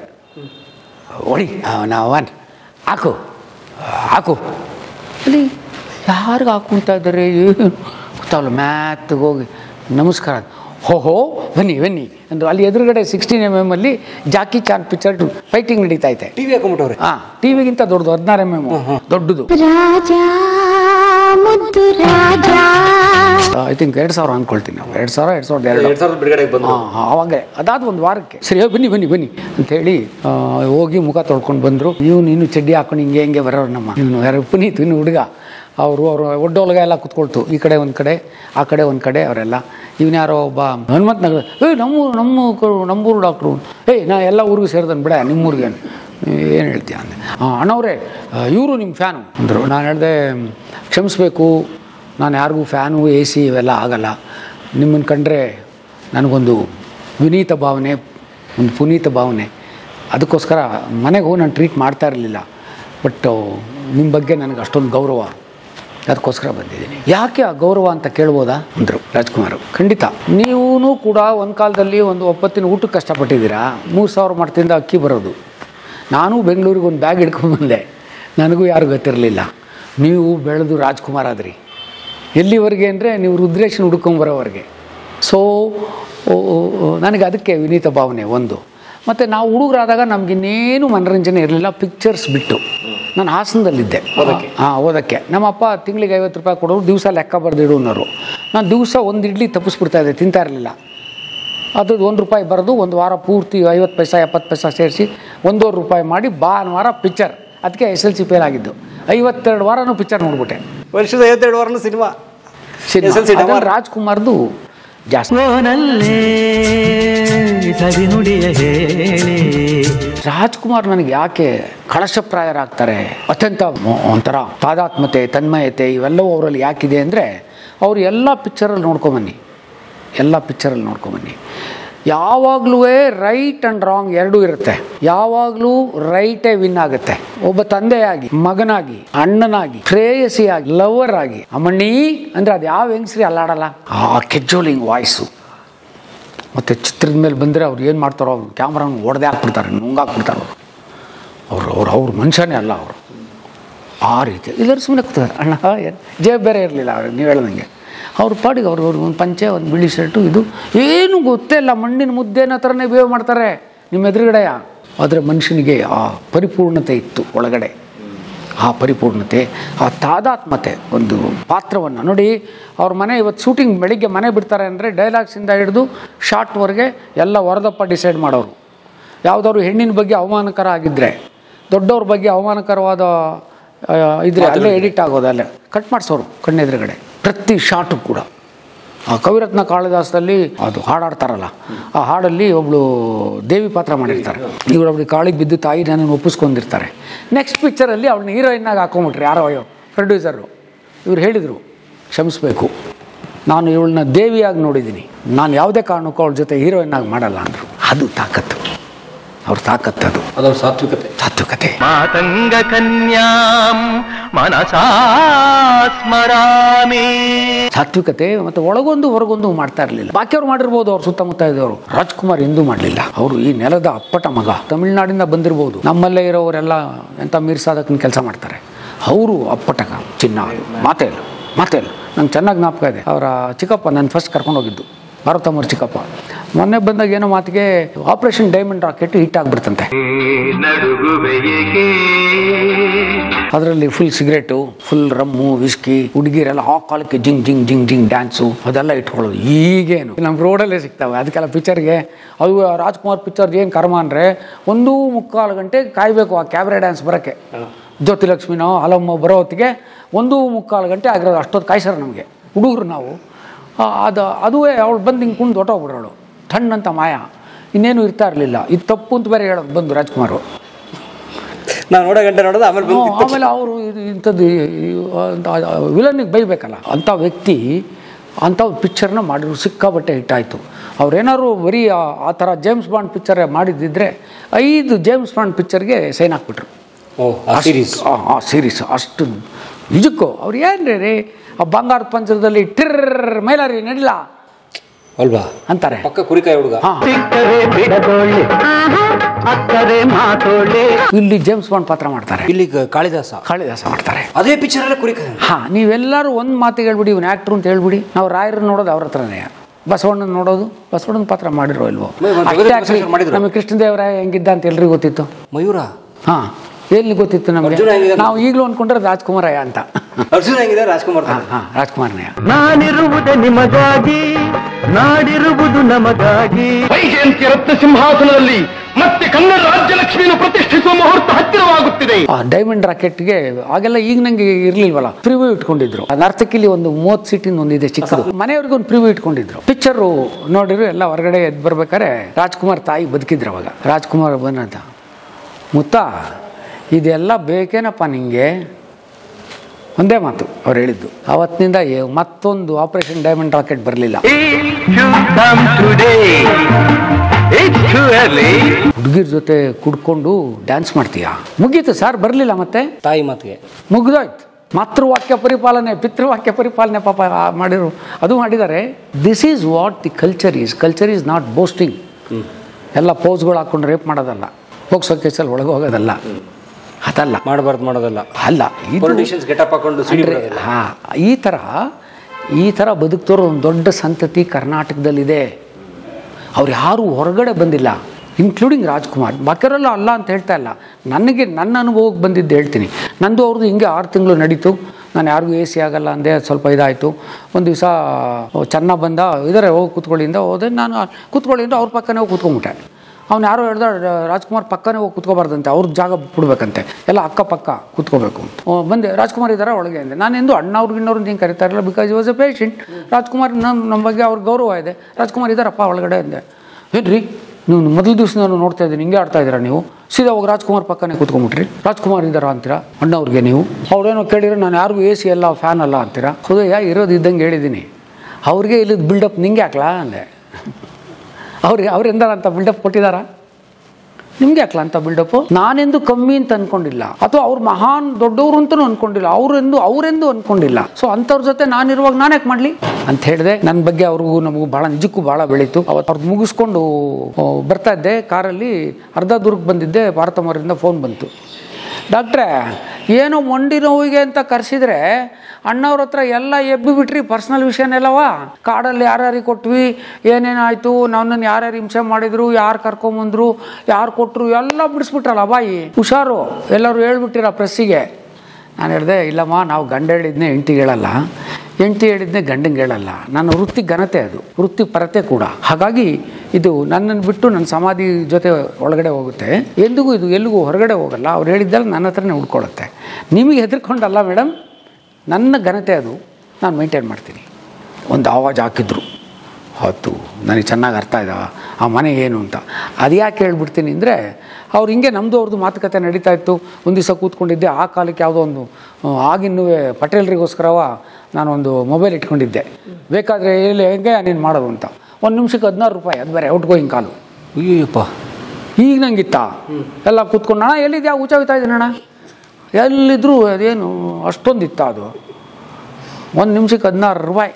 ಹೊಡಿ ನಾವನ್ ಹಾಕು ಹಾಕು ಅಲ್ಲಿ ಯಾರಿಗೆ ಹಾಕ್ಕೊಂತ ಇದ್ದಾರೆ ಏನು ಗೊತ್ತಾಗಲ್ಲ ಮ್ಯಾತ್ಗೆ ಹೋಗಿ ನಮಸ್ಕಾರ ಹೋ ಹೋ ಬನ್ನಿ ಬನ್ನಿ ಅಂದರು ಅಲ್ಲಿ ಎದುರುಗಡೆ ಸಿಕ್ಸ್ಟೀನ್ ಎಮ್ ಎಮ್ ಅಲ್ಲಿ ಜಾಕಿ ಚಾನ್ ಪಿಕ್ಚರ್ ಫೈಟಿಂಗ್ ನಡೀತಾ ಐತೆ ಟಿವಿ ಹಾಕೊಂಡ್ಬಿಟ್ಟವ್ರೆ ಹಾಂ ಟಿ ವಿಗಿಂತ ದೊಡ್ಡದು ಹದಿನಾರು ಎಮ್ ಎಮ್ ದೊಡ್ಡದು ರಾಜ ಮುದ್ದು ರಾಜ ಐ ಥಿಂಕ್ ಎರಡು ಸಾವಿರ ಅಂದ್ಕೊಳ್ತೀನಿ ನಾವು ಎರಡು ಸಾವಿರ ಎರಡು ಸಾವಿರದ ಎರಡು ಎರಡ್ ಸಾವಿರದ ಬಿಡುಗಡೆಗೆ ಬಂದ್ರು ಹಾಂ ಅವಾಗೆ ಅದಾದ ಒಂದು ವಾರಕ್ಕೆ ಸರಿ ಹೋಗಿ ಬನ್ನಿ ಬನ್ನಿ ಬನ್ನಿ ಅಂತ ಹೇಳಿ ಆ, ಹೋಗಿ ಮುಖ ತೊಳ್ಕೊಂಡು ಬಂದರು ಇವನು ಇನ್ನು ಚಡ್ಡಿ ಹಾಕೊಂಡು ಹಿಂಗೆ ಹಿಂಗೆ ಬರೋರು ನಮ್ಮ ಇವನು ಯಾರು ಪುನೀತ್ ಇನ್ನು ಹುಡುಗ ಅವರು ಅವರು ಒಡ್ಡೊಳಗ ಎಲ್ಲ ಕುತ್ಕೊಳ್ತು ಈ ಕಡೆ ಒಂದು ಕಡೆ ಆ ಕಡೆ ಒಂದು ಕಡೆ ಅವರೆಲ್ಲ ಇವನು ಯಾರೋ ಒಬ್ಬ ಹನುಮಂತ ನಗರ ಏಯ್ ನಮ್ಮ ನಮ್ಮ ಕ- ನಮ್ಮೂರು ಡಾಕ್ಟ್ರು ಏಯ್ ನಾ ಎಲ್ಲ ಊರಿಗೂ ಸೇರಿದನು ಬಿಡ ನಿಮ್ಮೂರಿಗೆ ಏನು ಹೇಳ್ತೀಯ ಅಂದೆ ಹಾಂ ಅಣ್ಣವ್ರೆ ಇವರು ನಿಮ್ಮ ಫ್ಯಾನು ಅಂದರು ನಾನು ಹೇಳಿದೆ ಕ್ಷಮಿಸ್ಬೇಕು ನಾನು ಯಾರಿಗೂ ಫ್ಯಾನು ಎ ಸಿ ಇವೆಲ್ಲ ಆಗಲ್ಲ ನಿಮ್ಮನ್ನು ಕಂಡ್ರೆ ನನಗೊಂದು ವಿನೀತ ಭಾವನೆ ಒಂದು ಪುನೀತ ಭಾವನೆ ಅದಕ್ಕೋಸ್ಕರ ಮನೆಗೆ ಹೋಗಿ ನಾನು ಟ್ರೀಟ್ ಮಾಡ್ತಾ ಇರಲಿಲ್ಲ ಬಟ್ ನಿಮ್ಮ ಬಗ್ಗೆ ನನಗೆ ಅಷ್ಟೊಂದು ಗೌರವ ಅದಕ್ಕೋಸ್ಕರ ಬಂದಿದ್ದೀನಿ ಯಾಕೆ ಆ ಗೌರವ ಅಂತ ಕೇಳ್ಬೋದಾ ಅಂದರು ರಾಜ್ಕುಮಾರ್ ಖಂಡಿತ ನೀವೂ ಕೂಡ ಒಂದು ಕಾಲದಲ್ಲಿ ಒಂದು ಒಪ್ಪತ್ತಿನ ಊಟಕ್ಕೆ ಕಷ್ಟಪಟ್ಟಿದ್ದೀರಾ ಮೂರು ಸಾವಿರ ಮಟ್ಟದಿಂದ ಅಕ್ಕಿ ಬರೋದು ನಾನು ಬೆಂಗಳೂರಿಗೆ ಒಂದು ಬ್ಯಾಗ್ ಹಿಡ್ಕೊಂಡು ಬಂದೆ ನನಗೂ ಯಾರು ಗೊತ್ತಿರಲಿಲ್ಲ ನೀವು ಬೆಳೆದು ರಾಜ್ಕುಮಾರ್ ಆದ್ರಿ ಎಲ್ಲಿವರೆಗೆ ಅಂದರೆ ನೀವು ರುದ್ರೇಶನ್ ಹುಡ್ಕೊಂಬರೋವರೆಗೆ ಸೊ ನನಗೆ ಅದಕ್ಕೆ ವಿನೀತ ಭಾವನೆ ಒಂದು ಮತ್ತು ನಾವು ಹುಡುಗರಾದಾಗ ನಮಗಿನ್ನೇನು ಮನರಂಜನೆ ಇರಲಿಲ್ಲ ಪಿಕ್ಚರ್ಸ್ ಬಿಟ್ಟು ನಾನು ಹಾಸನದಲ್ಲಿದ್ದೆ ಹಾಂ ಓದಕ್ಕೆ ನಮ್ಮಪ್ಪ ತಿಂಗಳಿಗೆ ಐವತ್ತು ರೂಪಾಯಿ ಕೊಡೋರು ದಿವಸ ಲೆಕ್ಕ ಬರೆದಿಡು ಅನ್ನೋರು ನಾನು ದಿವಸ ಒಂದು ಇಡ್ಲಿ ತಪ್ಪಿಸ್ಬಿಡ್ತಾ ಇದ್ದೆ ತಿಂತಾ ಇರಲಿಲ್ಲ ಅದ್ರದ್ದು ಒಂದು ರೂಪಾಯಿ ಬರೆದು ಒಂದು ವಾರ ಪೂರ್ತಿ ಐವತ್ತು ಪೈಸಾ ಎಪ್ಪತ್ತು ಪೈಸಾ ಸೇರಿಸಿ ಒಂದೂವರೆ ರೂಪಾಯಿ ಮಾಡಿ ಭಾನುವಾರ ಪಿಕ್ಚರ್ ಅದಕ್ಕೆ ಎಸ್ ಎಲ್ ಸಿ ಫೇಲ್ ಆಗಿದ್ದು ಐವತ್ತೆರಡು ವಾರನೂ ಪಿಕ್ಚರ್ ನೋಡ್ಬಿಟ್ಟೆ ವರ್ಷದ ಐವತ್ತೆರಡು ವಾರನೂ ಸಿನಿಮಾ ಸಿನಿಮಾ. SLC ಅದ್ರಲ್ಲಿ ಡಮಾರ್. ರಾಜ್ಕುಮಾರ್ದು ಜಾಸ್ತಿ ಓನಲ್ಲೇ ಸವಿ ನುಡಿಯ ಹೇಳಿ ರಾಜ್ಕುಮಾರ್ ನನಗೆ ಯಾಕೆ ಕಳಶಪ್ರಾಯರಾಗ್ತಾರೆ ಅತ್ಯಂತ ಮೊ- ಒಂಥರ ತಾದಾತ್ಮತೆ ತನ್ಮಯತೆ ಇವೆಲ್ಲವೂ ಅವರಲ್ಲಿ ಯಾಕಿದೆ ಅಂದರೆ ಅವರು ಎಲ್ಲ ಪಿಕ್ಚರಲ್ಲಿ ನೋಡ್ಕೊಂಬನ್ನಿ ಎಲ್ಲ ಪಿಕ್ಚರಲ್ಲಿ ನೋಡ್ಕೊಂಬನ್ನಿ ಯಾವಾಗಲೂ ರೈಟ್ ಆ್ಯಂಡ್ ರಾಂಗ್ ಎರಡೂ ಇರುತ್ತೆ ಯಾವಾಗಲೂ ರೈಟೇ ವಿನ್ ಆಗುತ್ತೆ ಒಬ್ಬ ತಂದೆಯಾಗಿ ಮಗನಾಗಿ ಅಣ್ಣನಾಗಿ ಪ್ರೇಯಸಿಯಾಗಿ ಲವರ್ ಆಗಿ ಅಮ್ಮಣ್ಣಿ ಅಂದರೆ ಅದು ಯಾವ ಹೆಂಗಸ್ರಿ ಅಲ್ಲಾಡಲ್ಲ ಆ ಕೆಜ್ಜೋಲಿಂಗ್ ವಾಯ್ಸು ಮತ್ತು ಚಿತ್ರದ ಮೇಲೆ ಬಂದರೆ ಅವ್ರು ಏನು ಮಾಡ್ತಾರೋ ಅವ್ರು ಕ್ಯಾಮ್ರಾನ ಹೊಡೆದೇ ಹಾಕ್ಬಿಡ್ತಾರೆ ನುಂಗಾಕ್ಬಿಡ್ತಾರೆ ಅವರು ಅವರು ಅವ್ರು ಅವ್ರ ಮನುಷ್ಯನೇ ಅಲ್ಲ ಅವರು ಆ ರೀತಿ ಇಲ್ಲರೂ ಸುಮ್ಮನೆ ಕೂತಾರೆ ಅಣ್ಣ ಏನ್- ಜೇಬ್ ಬೇರೆ ಇರಲಿಲ್ಲ ಅವ್ರಿಗೆ ನೀವು ಹೇಳ್ದಂಗೆ ಅವ್ರ ಪಾಡಿಗೆ ಅವ್ರು ಅವ್ರಿಗೆ ಒಂದು ಪಂಚೆ ಒಂದು ಬಿಳಿ ಶರ್ಟು ಇದು ಏನು ಗೊತ್ತೇ ಇಲ್ಲ ಮಣ್ಣಿನ ಮುದ್ದೆನ ಥರನೇ ಬೇವ್ ಮಾಡ್ತಾರೆ ನಿಮ್ಮ ಎದುರುಗಡೆಯ ಆದರೆ ಮನುಷ್ಯನಿಗೆ ಆ ಪರಿಪೂರ್ಣತೆ ಇತ್ತು ಒಳಗಡೆ ಆ ಪರಿಪೂರ್ಣತೆ ಆ ತಾದಾತ್ಮತೆ ಒಂದು ಪಾತ್ರವನ್ನು ನೋಡಿ ಅವ್ರ ಮನೆ ಇವತ್ತು ಶೂಟಿಂಗ್ ಬೆಳಿಗ್ಗೆ ಮನೆ ಬಿಡ್ತಾರೆ ಅಂದರೆ ಡೈಲಾಗ್ಸಿಂದ ಹಿಡಿದು ಶಾರ್ಟ್ವರೆಗೆ ಎಲ್ಲ ವರದಪ್ಪ ಡಿಸೈಡ್ ಮಾಡೋರು ಯಾವುದಾದ್ರು ಹೆಣ್ಣಿನ ಬಗ್ಗೆ ಅವಮಾನಕರ ಆಗಿದ್ದರೆ ದೊಡ್ಡವ್ರ ಬಗ್ಗೆ ಅವಮಾನಕರವಾದ ಆ, ಇದ್ರೆ ಅಲ್ಲೇ ಎಡಿಟ್ ಆಗೋದು ಅಲ್ಲೇ ಕಟ್ ಮಾಡಿಸೋರು ಕಣ್ಣೆದುರುಗಡೆ ಪ್ರತಿ ಶಾಟು ಕೂಡ ಆ ಕವಿರತ್ನ ಕಾಳಿದಾಸದಲ್ಲಿ ಅದು ಹಾಡಾಡ್ತಾರಲ್ಲ ಆ ಹಾಡಲ್ಲಿ ಒಬ್ಳು ದೇವಿ ಪಾತ್ರ ಮಾಡಿರ್ತಾರೆ ಇವ್ರು ಅವ್ರಿಗೆ ಕಾಳಿಗೆ ಬಿದ್ದು ತಾಯಿ ನನ್ನನ್ನು ಒಪ್ಪಿಸ್ಕೊಂಡಿರ್ತಾರೆ ನೆಕ್ಸ್ಟ್ ಪಿಕ್ಚರಲ್ಲಿ ಅವಳನ್ನ ಹೀರೋಯಿನ್ನಾಗಿ ಹಾಕೊಂಬಿಟ್ರಿ ಯಾರೋ ಪ್ರೊಡ್ಯೂಸರು ಇವ್ರು ಹೇಳಿದರು ಕ್ಷಮಿಸಬೇಕು ನಾನು ಇವಳನ್ನ ದೇವಿಯಾಗಿ ನೋಡಿದ್ದೀನಿ ನಾನು ಯಾವುದೇ ಕಾರಣಕ್ಕೂ ಅವಳ ಜೊತೆ ಹೀರೋಯಿನ್ನಾಗಿ ಮಾಡಲ್ಲ ಅಂದರು ಅದು ತಾಕತ್ತು ಅವ್ರ ತಾಕತ್ತು ಅದು ಅದವ್ರ ಸಾತ್ವಿಕತೆ ತಾತ್ವಿಕತೆ ಮಾತಂಗ ಕನ್ಯಾಂ ಮನಸಾ ಸ್ಮರಾಮಿ ಸಾತ್ವಿಕತೆ ಮತ್ತು ಒಳಗೊಂದು ಹೊರಗೊಂದು ಮಾಡ್ತಾ ಇರಲಿಲ್ಲ ಬಾಕಿಯವ್ರು ಮಾಡಿರ್ಬೋದು ಅವ್ರು ಸುತ್ತಮುತ್ತ ಇದ್ದವರು ರಾಜ್ಕುಮಾರ್ ಎಂದೂ ಮಾಡಲಿಲ್ಲ ಅವರು ಈ ನೆಲದ ಅಪ್ಪಟ ಮಗ ತಮಿಳ್ನಾಡಿಂದ ಬಂದಿರ್ಬೋದು ನಮ್ಮಲ್ಲೇ ಇರೋರೆಲ್ಲ ಎಂಥ ಮೀರ್ ಸಾಧಕನ ಕೆಲಸ ಮಾಡ್ತಾರೆ ಅವರು ಅಪ್ಪಟ ಚಿನ್ನ ಅದು ಮಾತೇ ಇಲ್ಲ ಮಾತೇ ಇಲ್ಲ ನಂಗೆ ಚೆನ್ನಾಗಿ ಜ್ಞಾಪಕ ಇದೆ ಅವರ ಚಿಕ್ಕಪ್ಪ ನಾನು ಫಸ್ಟ್ ಕರ್ಕೊಂಡು ಹೋಗಿದ್ದು ಭಾರತಮ್ಮವ್ರ ಚಿಕ್ಕಪ್ಪ ಮೊನ್ನೆ ಬಂದಾಗ ಏನೋ ಮಾತಿಗೆ ಆಪರೇಷನ್ ಡೈಮಂಡ್ ರಾಕೆಟ್ ಹಿಟ್ ಆಗಿಬಿಡ್ತಂತೆ ಅದರಲ್ಲಿ full cigarette full rum whisky ಹುಡುಗಿರೆಲ್ಲ ಆ ಕಾಲಕ್ಕೆ ಜಿಂಗ್ ಜಿಂಗ್ ಜಿಂಗ್ ಜಿಂಗ್ ಡ್ಯಾನ್ಸು ಅದೆಲ್ಲ ಇಟ್ಕೊಳ್ಳೋದು ಈಗೇನು ನಮ್ಮ ರೋಡಲ್ಲೇ ಸಿಗ್ತವೆ ಅದಕ್ಕೆಲ್ಲ ಪಿಕ್ಚರ್ಗೆ ಅದು ರಾಜ್ಕುಮಾರ್ ಪಿಕ್ಚರ್ದು ಏನು ಕರ್ಮ ಅಂದರೆ ಒಂದು ಮುಕ್ಕಾಲು ಗಂಟೆ ಕಾಯಬೇಕು ಆ ಕ್ಯಾಬ್ರೆ ಡ್ಯಾನ್ಸ್ ಬರೋಕ್ಕೆ ಜ್ಯೋತಿಲಕ್ಷ್ಮಿನೋ ಹಲಮ್ಮ ಬರೋ ಹೊತ್ತಿಗೆ ಒಂದು ಮುಕ್ಕಾಲು ಗಂಟೆ ಆಗಿರೋದು ಅಷ್ಟೊತ್ತು ಕಾಯ್ಸಾರ ನಮಗೆ ಹುಡುಗರು ನಾವು ಆ, ಅದು ಅದುವೇ ಅವಳು ಬಂದು ಹಿಂಗೆ ಕುಂದು ಹೊಟ್ಟೋಗ್ಬಿಡೋಳು ಥಣ್ಣಂತ ಮಾಯ ಇನ್ನೇನು ಇರ್ತಾ ಇರಲಿಲ್ಲ ಇದು ತಪ್ಪು ಅಂತ ಬೇರೆ ಹೇಳೋದು ಬಂದು ರಾಜ್ಕುಮಾರು ನಾವು ನೋಡೋ ಗಂಟೆ ನೋಡೋದು ಆಮೇಲೆ ಬಂದು ಹ್ಮ್, ಆಮೇಲೆ ಅವರು ಇದು ಇಂಥದ್ದು ವಿಲನ್ನಿಗೆ ಬೈಬೇಕಲ್ಲ ಅಂಥ ವ್ಯಕ್ತಿ ಅಂಥ ಪಿಕ್ಚರ್ನ ಮಾಡಿದ್ರು ಸಿಕ್ಕಾಬಟ್ಟೆ ಹಿಟ್ಟಾಯಿತು ಅವ್ರೇನಾದ್ರು ಬರೀ ಆ- ಆ ಥರ ಜೇಮ್ಸ್ ಬಾಂಡ್ ಪಿಕ್ಚರ್ ಮಾಡಿದ್ದಿದ್ರೆ ಐದು ಜೇಮ್ಸ್ ಬಾಂಡ್ ಪಿಕ್ಚರ್ಗೆ ಸೈನ್ ಹಾಕ್ಬಿಟ್ರು ಓ ಆ ಸೀರೀಸ್ ಆ ಆ ಸೀರೀಸ್ ಅಷ್ಟು ನಿಜಕ್ಕೂ ಅವ್ರು ಏನ್ರಿ ರೀ ಆ ಬಂಗಾರದ ಪಂಜರದಲ್ಲಿ ಟಿರ್ ಮೇಲಾರಿ ನಡಿಲ್ಲ ಅಲ್ವಾ ಅಂತಾರೆ ಪಕ್ಕ ಕುರಿಕಾಯಿ ಹುಡುಗ ಹಾಂ ಸಿಕ್ಕರೆ ಬಿಡದೊಳ್ಳೆ ಅಕ್ಕರೆ ಮಾತೊಳ್ಳೆ ಇಲ್ಲಿ ಜೇಮ್ಸ್ ಬಾಂಡ್ ಪಾತ್ರ ಮಾಡ್ತಾರೆ ಇಲ್ಲಿ ಗ- ಕಾಳಿದಾಸ ಕಾಳಿದಾಸ ಮಾಡ್ತಾರೆ ಅದೇ ಪಿಕ್ಚರ್ ಅಲ್ಲೇ ಕುರಿಕಾಯಿ ಹಾ ನೀವೆಲ್ಲರೂ ಒಂದು ಮಾತಿಗೆ ಹೇಳ್ಬಿಡಿ ಇವನು ಆ್ಯಕ್ಟ್ರು ಅಂತ ಹೇಳ್ಬಿಡಿ ನಾವು ರಾಯರು ನೋಡೋದು ಅವ್ರ ಹತ್ರನೇ ಬಸವಣ್ಣನ ನೋಡೋದು ಬಸವಣ್ಣನ ಪಾತ್ರ ಮಾಡಿರೋ ಇಲ್ವೋ ಮ- ಮ- ಅಷ್ಟೇ ಜಗದೀಶ್ actually ಬಸವೇಶ್ವರ ಮಾಡಿದ್ರು. ನಮಗೆ ಕೃಷ್ಣದೇವರಾಯ ಹೆಂಗಿದ್ದ ಅಂತ ಎಲ್ರಿಗೂ ಗೊತ್ತಿತ್ತು ಮಯೂರ ಹಾಂ ಎಲ್ಲಿ ಗೊತ್ತಿತ್ತು ನಮಗೆ ಅರ್ಜುನ ಹೆಂಗಿದೆ? ನಾವು ಈಗಲೂ ಅಂದ್ಕೊಂಡ್ರೆ ರಾಜ್ಕುಮಾರಯ್ಯ ಅಂತ ಅರ್ಜುನ ಹೆಂಗಿದೆ ರಾಜ್ಕುಮಾರ್ ಹಾಂ ಹಾಂ ರಾಜ್ಕುಮಾರ್ನಯ್ಯ ನಾನಿರುವುದೇ ನಿಮಗಾಗಿ ನಾಡಿರುವುದು ನಮಗಾಗಿ ವೈಜಯಂತಿ ರತ್ನ ಸಿಂಹಾಸನದಲ್ಲಿ ಮತ್ತೆ ಕನ್ನಡ ರಾಜ್ಯಲಕ್ಷ್ಮಿಯನ್ನು ಪ್ರತಿಷ್ಠಿಸುವ ಮುಹೂರ್ತ ಹತ್ತಿರವಾಗುತ್ತಿದೆ ಆ ಡೈಮಂಡ್ ರಾಕೆಟ್ಗೆ ಆಗೆಲ್ಲ ಈಗ ನಂಗೆ ಇರ್ಲಿಲ್ವಲ್ಲ ಪ್ರಿವ್ಯೂ ಇಟ್ಕೊಂಡಿದ್ರು ಆ ನರ್ತಕಿಲಿ ಒಂದು ಮೂವತ್ತು ಸೀಟಿನ ಒಂದು ಇದೆ ಚಿಕ್ಕದು ಮನೆಯವ್ರಿಗೆ ಒಂದು ಪ್ರಿವ್ಯೂ ಇಟ್ಕೊಂಡಿದ್ರು ಪಿಕ್ಚರು ನೋಡಿದ್ರು ಎಲ್ಲ ಹೊರಗಡೆ ಎದ್ದು ಬರ್ಬೇಕಾದ್ರೆ ರಾಜ್ಕುಮಾರ್ ತಾಯಿ ಬದುಕಿದ್ರು ಅವಾಗ ರಾಜ್ಕುಮಾರ್ ಬಂದಂತ ಮುತ್ತ ಇದೆಲ್ಲ ಬೇಕೇನಪ್ಪ ನಿಂಗೆ ಒಂದೇ ಮಾತು ಅವ್ರು ಹೇಳಿದ್ದು ಅವತ್ತಿನಿಂದ ಏ- ಮತ್ತೊಂದು ಆಪರೇಷನ್ ಡೈಮಂಡ್ ರಾಕೆಟ್ ಬರಲಿಲ್ಲ ಹುಡುಗಿರ ಜೊತೆ ಕುಡ್ಕೊಂಡು ಡ್ಯಾನ್ಸ್ ಮಾಡ್ತೀಯಾ ಮುಗೀತು ಸರ್ ಬರಲಿಲ್ಲ ಮತ್ತೆ ತಾಯಿ ಮಾತಿಗೆ ಮುಗ್ದೋಯ್ತು ಮಾತೃವಾಕ್ಯ ಪರಿಪಾಲನೆ ಪಿತೃವಾಕ್ಯ ಪರಿಪಾಲನೆ ಪಾಪ ಆ ಮಾಡಿರು ಅದು ಮಾಡಿದ್ದಾರೆ this is what the culture is culture is not boasting ಎಲ್ಲ ಪೋಸ್ಗಳು ಹಾಕೊಂಡು ರೇಪ್ ಮಾಡೋದಲ್ಲ ಹೋಗ್ಸೋ ಕೇಸಲ್ಲಿ ಒಳಗೆ ಹೋಗೋದಲ್ಲ ಅದಲ್ಲ ಮಾಡಬಾರ್ದು ಮಾಡೋದಲ್ಲ ಅಲ್ಲ ಇದು ಪೊಲಿಟಿಷಿಯನ್ಸ್ ಗೆಟಪ್ ಹಾಕೊಂಡು ಸಿಡಿ ಅಂದ್ರೆ, ಬಿಡೋದಿಲ್ಲ. ಹಾ ಈ ಥರ ಈ ಥರ ಬದುಕ್ತೋರು ಒಂದು ದೊಡ್ಡ ಸಂತತಿ ಕರ್ನಾಟಕದಲ್ಲಿದೆ ಅವ್ರು ಯಾರೂ ಹೊರಗಡೆ ಬಂದಿಲ್ಲ ಇನ್ಕ್ಲೂಡಿಂಗ್ ರಾಜ್ಕುಮಾರ್ ಬಾಕಿಯವರೆಲ್ಲ ಅಲ್ಲ ಅಂತ ಹೇಳ್ತಾ ಇಲ್ಲ ನನಗೆ ನನ್ನ ಅನುಭವಕ್ಕೆ ಬಂದಿದ್ದು ಹೇಳ್ತೀನಿ ನಂದು ಅವ್ರದ್ದು ಹಿಂಗೆ ಆರು ತಿಂಗಳು ನಡೀತು ನಾನು ಯಾರಿಗೂ ಎ ಸಿ ಆಗಲ್ಲ ಅಂದೆ ಸ್ವಲ್ಪ ಇದಾಯಿತು ಒಂದು ದಿವಸ ಚೆನ್ನ ಬಂದ ಇದಾರೆ ಹೋಗಿ ಕೂತ್ಕೊಳ್ಳಿಂದ ಹೋದೆ ನಾನು ಕೂತ್ಕೊಳ್ಳಿಂದ ಅವ್ರ ಪಕ್ಕನೇ ಹೋಗಿ ಕೂತ್ಕೊಂಡ್ಬಿಟ್ಟೆ ಅವ್ನು ಯಾರೋ ಹೇಳ್ದ ರಾಜ್ಕುಮಾರ್ ಪಕ್ಕನೇ ಹೋಗಿ ಕೂತ್ಕೋಬಾರ್ದಂತೆ ಅವ್ರ ಜಾಗ ಬಿಡ್ಬೇಕಂತೆ ಎಲ್ಲ ಅಕ್ಕಪಕ್ಕ ಕೂತ್ಕೋಬೇಕು ಓ, ಬಂದೆ ರಾಜ್ಕುಮಾರ್ ಇದ್ದಾರಾ ಒಳಗೆ ಅಂದೆ ನಾನು ಎಂದು ಅಣ್ಣವ್ರು ಗಿಣ್ಣವ್ರು ಹಿಂಗೆ ಕರಿತಾ ಇರಲಿಲ್ಲ because was a patient Rajkumar ನಮ್ಮ ನಮ್ಮ ಬಗ್ಗೆ ಅವ್ರ ಗೌರವ ಇದೆ ರಾಜ್ಕುಮಾರ್ ಇದ್ದಾರಪ್ಪ ಒಳಗಡೆ ಅಂದೆ ಏನ್ರಿ ನೀವು ಮೊದಲ ದಿವಸ ನಾನು ನೋಡ್ತಾ ಇದ್ದೀನಿ ಹಿಂಗೆ ಆಡ್ತಾ ಇದ್ದೀರಾ ನೀವು ಸೀದಾ ಹೋಗಿ ರಾಜ್ಕುಮಾರ್ ಪಕ್ಕನೇ ಕೂತ್ಕೊಂಬಿಟ್ರಿ ರಾಜ್ಕುಮಾರ್ ಇದ್ದಾರಾ ಅಂತೀರಾ ಅಣ್ಣವ್ರಿಗೆ ನೀವು ಅವ್ರೇನೋ ಕೇಳಿದ್ರೆ ನಾನು ಯಾರಿಗೂ ಎ ಸಿ ಅಲ್ಲ ಫ್ಯಾನ್ ಅಲ್ಲ ಅಂತೀರಾ ಹೌದಯ್ಯ ಇರೋದು ಇದ್ದಂಗೆ ಹೇಳಿದ್ದೀನಿ ಅವ್ರಿಗೆ ಇಲ್ಲದ ಬಿಲ್ಡಪ್ ನಿಂಗೆ ಹಾಕ್ಲಾ ಅಂದೆ ಅವ್ರಿಗೆ ಅವ್ರು ಎಂದಾರ ಅಂತ ಬಿಲ್ಡಪ್ ಕೊಟ್ಟಿದ್ದಾರಾ ನಿಮ್ಗೆ ಯಾಕಲ್ಲ ಅಂತ ಬಿಲ್ಡಪ್ಪು ನಾನೆಂದು ಕಮ್ಮಿ ಅಂತ ಅನ್ಕೊಂಡಿಲ್ಲ ಅಥವಾ ಅವ್ರು ಮಹಾನ್ ದೊಡ್ಡವರು ಅಂತಲೂ ಅನ್ಕೊಂಡಿಲ್ಲ ಅವರೆಂದು ಅವರೆಂದು ಅನ್ಕೊಂಡಿಲ್ಲ ಸೊ ಅಂಥವ್ರ ಜೊತೆ ನಾನಿರುವಾಗ ನಾನು ಯಾಕೆ ಮಾಡಲಿ ಅಂತ ಹೇಳಿದೆ ನನ್ನ ಬಗ್ಗೆ ಅವ್ರಿಗೂ ನಮಗೂ ಭಾಳ ನಿಜಕ್ಕೂ ಭಾಳ ಬೆಳೀತು ಅವತ್ತು ಅವ್ರದ್ದು ಮುಗಿಸ್ಕೊಂಡು ಆ, ಬರ್ತಾ ಇದ್ದೆ ಕಾರಲ್ಲಿ ಅರ್ಧ ದೂರಕ್ಕೆ ಬಂದಿದ್ದೆ ಭಾರತಮ್ಮವರಿಂದ ಫೋನ್ ಬಂತು ಡಾಕ್ಟ್ರೇ ಏನೋ ಮಂಡಿ ನೋವಿಗೆ ಅಂತ ಕರೆಸಿದ್ರೆ ಅಣ್ಣವ್ರ ಹತ್ರ ಎಲ್ಲ ಎಬ್ಬಿ ಬಿಟ್ರಿ ಪರ್ಸ್ನಲ್ ವಿಷಯನೆಲ್ಲವ ಕಾಡಲ್ಲಿ ಯಾರ್ಯಾರಿಗೆ ಕೊಟ್ವಿ ಏನೇನಾಯಿತು ನನ್ನನ್ನು ಯಾರ್ಯಾರು ಹಿಂಸೆ ಮಾಡಿದ್ರು ಯಾರು ಕರ್ಕೊಂಬಂದ್ರು ಯಾರು ಕೊಟ್ಟರು ಎಲ್ಲ ಬಿಡಿಸ್ಬಿಟ್ರಲ್ಲ ಬಾಯಿ ಹುಷಾರು ಎಲ್ಲರೂ ಹೇಳ್ಬಿಟ್ಟಿರ ಪ್ರೆಸ್ಸಿಗೆ ನಾನು ಹೇಳಿದೆ ಇಲ್ಲಮ್ಮ ನಾವು ಗಂಡ ಹೇಳಿದ್ನೇ ಹೆಂಡ್ತಿಗೆ ಹೇಳಲ್ಲ ಹೆಂಡ್ತಿ ಹೇಳಿದ್ನೇ ಗಂಡಂಗೆ ಹೇಳಲ್ಲ ನನ್ನ ವೃತ್ತಿ ಘನತೆ ಅದು ವೃತ್ತಿ ಪರತೆ ಕೂಡ ಹಾಗಾಗಿ ಇದು ನನ್ನನ್ನು ಬಿಟ್ಟು ನನ್ನ ಸಮಾಧಿ ಜೊತೆ ಒಳಗಡೆ ಹೋಗುತ್ತೆ ಎಂದಿಗೂ ಇದು ಎಲ್ಲಿಗೂ ಹೊರಗಡೆ ಹೋಗಲ್ಲ ಅವ್ರು ಹೇಳಿದ್ದೆಲ್ಲ ನನ್ನ ಹತ್ರನೇ ಉಳ್ಕೊಳ್ಳುತ್ತೆ ನಿಮಗೆ ಹೆದರ್ಕೊಂಡಲ್ಲ ಮೇಡಮ್ ನನ್ನ ಘನತೆ ಅದು ನಾನು ಮೈಂಟೈನ್ ಮಾಡ್ತೀನಿ ಒಂದು ಆವಾಜ್ ಹಾಕಿದ್ರು ಹತ್ತು ನನಗೆ ಚೆನ್ನಾಗಿ ಅರ್ಥ ಆಯ್ದ ಆ ಮನೆ ಏನು ಅಂತ ಅದು ಯಾಕೆ ಹೇಳ್ಬಿಡ್ತೀನಿ ಅಂದರೆ ಅವ್ರು ಹಿಂಗೆ ನಮ್ಮದು ಅವ್ರದ್ದು ಮಾತುಕತೆ ನಡೀತಾ ಇತ್ತು ಒಂದು ದಿವಸ ಕೂತ್ಕೊಂಡಿದ್ದೆ ಆ ಕಾಲಕ್ಕೆ ಯಾವುದೋ ಒಂದು ಆ, ಆಗಿನ್ನೂ ಪಟೇಲ್ರಿಗೋಸ್ಕರವ ನಾನೊಂದು ಮೊಬೈಲ್ ಇಟ್ಕೊಂಡಿದ್ದೆ ಬೇಕಾದರೆ ಎಲ್ಲಿ ಹೆಂಗೆ ನೀನು ಮಾಡೋದು ಅಂತ ಒಂದು ನಿಮಿಷಕ್ಕೆ ಹದಿನಾರು ರೂಪಾಯಿ ಅದು ಬೇರೆ ಔಟ್ ಗೋಯಿಂಗ್ ಕಾಲು ಅಯ್ಯಪ್ಪ ಈಗ ನಂಗಿತ್ತ ಎಲ್ಲ ಕೂತ್ಕೊಂಡು ಅಣ್ಣ ಎಲ್ಲಿದ್ಯಾ ಊಟ ಹೋಯ್ತಾ ಇದ್ದೀನಿ ಅಣ್ಣ ಎಲ್ಲಿದ್ರು ಅದೇನು ಅಷ್ಟೊಂದು ಇತ್ತ ಅದು ಒಂದು ನಿಮಿಷಕ್ಕೆ ಹದಿನಾರು ರೂಪಾಯಿ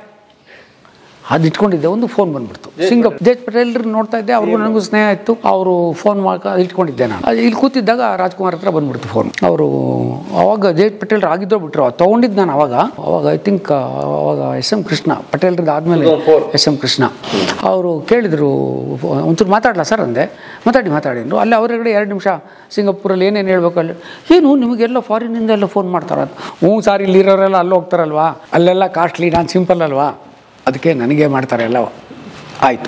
ಅದು ಇಟ್ಕೊಂಡಿದ್ದೆ ಒಂದು ಫೋನ್ ಬಂದ್ಬಿಡ್ತು ಸಿಂಗಪ್ ಜೇಜ್ ಪಟೇಲ್ರು ನೋಡ್ತಾ ಇದ್ದೆ ಅವ್ರಿಗೂ ನನಗೂ ಸ್ನೇಹ ಇತ್ತು ಅವರು ಫೋನ್ ಮಾಡ್ಕ ಇಟ್ಕೊಂಡಿದ್ದೆ ನಾನು ಅದು ಇಲ್ಲಿ ಕೂತಿದ್ದಾಗ ರಾಜ್ಕುಮಾರ್ ಹತ್ರ ಬಂದ್ಬಿಡ್ತು ಫೋನ್ ಅವರು ಅವಾಗ ಜೇಜ್ ಪಟೇಲ್ರು ಆಗಿದ್ದೋ ಬಿಟ್ರು ತೊಗೊಂಡಿದ್ದು ನಾನು ಅವಾಗ ಅವಾಗ ಐ ಥಿಂಕ್ ಅವಾಗ ಎಸ್ ಎಂ ಕೃಷ್ಣ ಪಟೇಲ್ರದ್ದು ಆದಮೇಲೆ ಎಸ್ ಎಂ ಕೃಷ್ಣ ಅವರು ಕೇಳಿದರು ಒಂಚೂರು ಮಾತಾಡಲ್ಲ ಸರ್ ಅಂದೆ ಮಾತಾಡಿ ಮಾತಾಡಿದ್ರು ಅಲ್ಲಿ ಅವರಗಡೆ ಎರಡು ನಿಮಿಷ ಸಿಂಗಾಪುರಲ್ಲಿ ಏನೇನು ಹೇಳ್ಬೇಕು ಅಲ್ಲಿ ಏನು ನಿಮಗೆಲ್ಲ ಫಾರಿನಿಂದ ಎಲ್ಲ ಫೋನ್ ಮಾಡ್ತಾರೆ ಹ್ಞೂ ಸರ್ ಇಲ್ಲಿರೋರೆಲ್ಲ ಅಲ್ಲಿ ಹೋಗ್ತಾರಲ್ವಾ ಅಲ್ಲೆಲ್ಲ ಕಾಸ್ಟ್ಲಿ ನಾನು ಸಿಂಪಲ್ ಅಲ್ವಾ ಅದಕ್ಕೆ ನನಗೆ ಮಾಡ್ತಾರೆ ಎಲ್ಲ ಆಯಿತು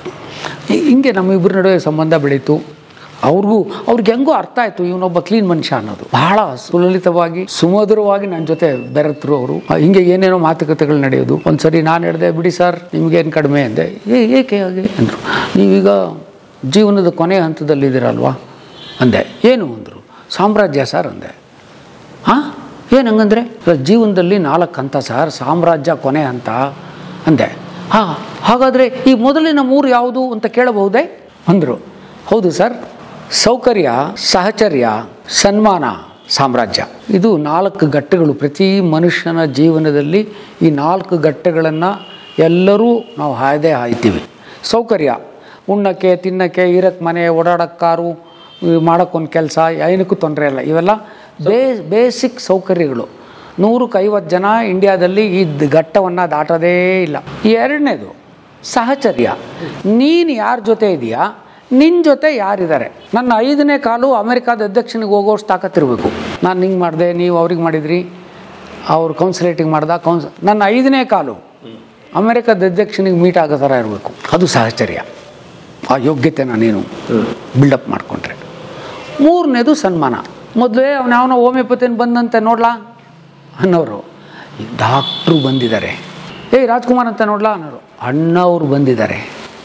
ಹಿಂಗೆ ನಮ್ಮಿಬ್ಬರ ನಡುವೆ ಸಂಬಂಧ ಬೆಳೀತು ಅವ್ರಿಗೂ ಅವ್ರಿಗೆ ಹೆಂಗೋ ಅರ್ಥ ಆಯಿತು ಇವನೊಬ್ಬ ಕ್ಲೀನ್ ಮನುಷ್ಯ ಅನ್ನೋದು ಬಹಳ ಸುಲಲಿತವಾಗಿ ಸುಮಧುರವಾಗಿ ನನ್ನ ಜೊತೆ ಬೆರೆತರು ಅವರು ಹಿಂಗೆ ಏನೇನೋ ಮಾತುಕತೆಗಳು ನಡೆಯೋದು ಒಂದ್ಸರಿ ನಾನು ಹೇಳಿದೆ ಬಿಡಿ ಸರ್ ನಿಮಗೇನು ಕಡಿಮೆ ಅಂದೆ ಏ ಏಕೆ ಹಾಗೆ ಅಂದರು ನೀವೀಗ ಜೀವನದ ಕೊನೆಯ ಹಂತದಲ್ಲಿದ್ದೀರಲ್ವಾ ಅಂದೆ ಏನು ಅಂದರು ಸಾಮ್ರಾಜ್ಯ ಸರ್ ಅಂದೆ ಹಾಂ ಏನು ಹಂಗಂದ್ರೆ ಇವಾಗ ಜೀವನದಲ್ಲಿ ನಾಲ್ಕು ಹಂತ ಸರ್ ಸಾಮ್ರಾಜ್ಯ ಕೊನೆ ಹಂತ ಅಂದೆ ಹಾಂ ಹಾಗಾದರೆ ಈ ಮೊದಲಿನ ಮೂರು ಯಾವುದು ಅಂತ ಕೇಳಬಹುದೇ ಅಂದರು ಹೌದು ಸರ್ ಸೌಕರ್ಯ ಸಹಚರ್ಯ ಸನ್ಮಾನ ಸಾಮ್ರಾಜ್ಯ ಇದು ನಾಲ್ಕು ಘಟ್ಟಗಳು ಪ್ರತಿ ಮನುಷ್ಯನ ಜೀವನದಲ್ಲಿ ಈ ನಾಲ್ಕು ಘಟ್ಟಗಳನ್ನು ಎಲ್ಲರೂ ನಾವು ಹಾಯ್ದೇ ಹಾಯ್ತೀವಿ ಸೌಕರ್ಯ ಉಣ್ಣಕ್ಕೆ ತಿನ್ನಕ್ಕೆ ಇರಕ್ಕೆ ಮನೆ ಓಡಾಡಕ್ಕೆ ಕಾರು ಮಾಡೋಕ್ಕೊಂದು ಕೆಲಸ ಏನಕ್ಕೂ ತೊಂದರೆ ಇಲ್ಲ ಇವೆಲ್ಲ ಬೇ ಬೇಸಿಕ್ ಸೌಕರ್ಯಗಳು ನೂರಕ್ಕೆ ಐವತ್ತು ಜನ ಇಂಡಿಯಾದಲ್ಲಿ ಈ ಘಟ್ಟವನ್ನು ದಾಟೋದೇ ಇಲ್ಲ ಎರಡನೇದು ಸಹಚರ್ಯ ನೀನು ಯಾರ ಜೊತೆ ಇದೆಯಾ ನಿನ್ನ ಜೊತೆ ಯಾರಿದ್ದಾರೆ ನನ್ನ ಐದನೇ ಕಾಲು ಅಮೆರಿಕಾದ ಅಧ್ಯಕ್ಷನಿಗೆ ಹೋಗೋಷ್ಟು ತಾಕತ್ತಿರಬೇಕು ನಾನು ಹಿಂಗೆ ಮಾಡಿದೆ ನೀವು ಅವ್ರಿಗೆ ಮಾಡಿದ್ರಿ ಅವ್ರು ಕೌನ್ಸಿಲೇಟಿಂಗ್ ಮಾಡ್ದ ಕೌನ್ಸ್ ನನ್ನ ಐದನೇ ಕಾಲು ಅಮೆರಿಕದ ಅಧ್ಯಕ್ಷನಿಗೆ ಮೀಟ್ ಆಗೋ ಥರ ಇರಬೇಕು ಅದು ಸಹಚರ್ಯ ಆ ಯೋಗ್ಯತೆನ ನೀನು ಬಿಲ್ಡಪ್ ಮಾಡಿಕೊಂಡ್ರೆ ಮೂರನೇದು ಸನ್ಮಾನ ಮೊದಲೇ ಅವನು ಯಾವನೋ ಹೋಮಿಯೋಪತಿನ ಬಂದಂತೆ ನೋಡ್ಲಾ ಅನ್ನೋರು ಈ ಡಾಕ್ಟ್ರು ಬಂದಿದ್ದಾರೆ ಏಯ್ ರಾಜ್ಕುಮಾರ್ ಅಂತ ನೋಡ್ಲಾ ಅನ್ನೋರು ಅಣ್ಣವ್ರು ಬಂದಿದ್ದಾರೆ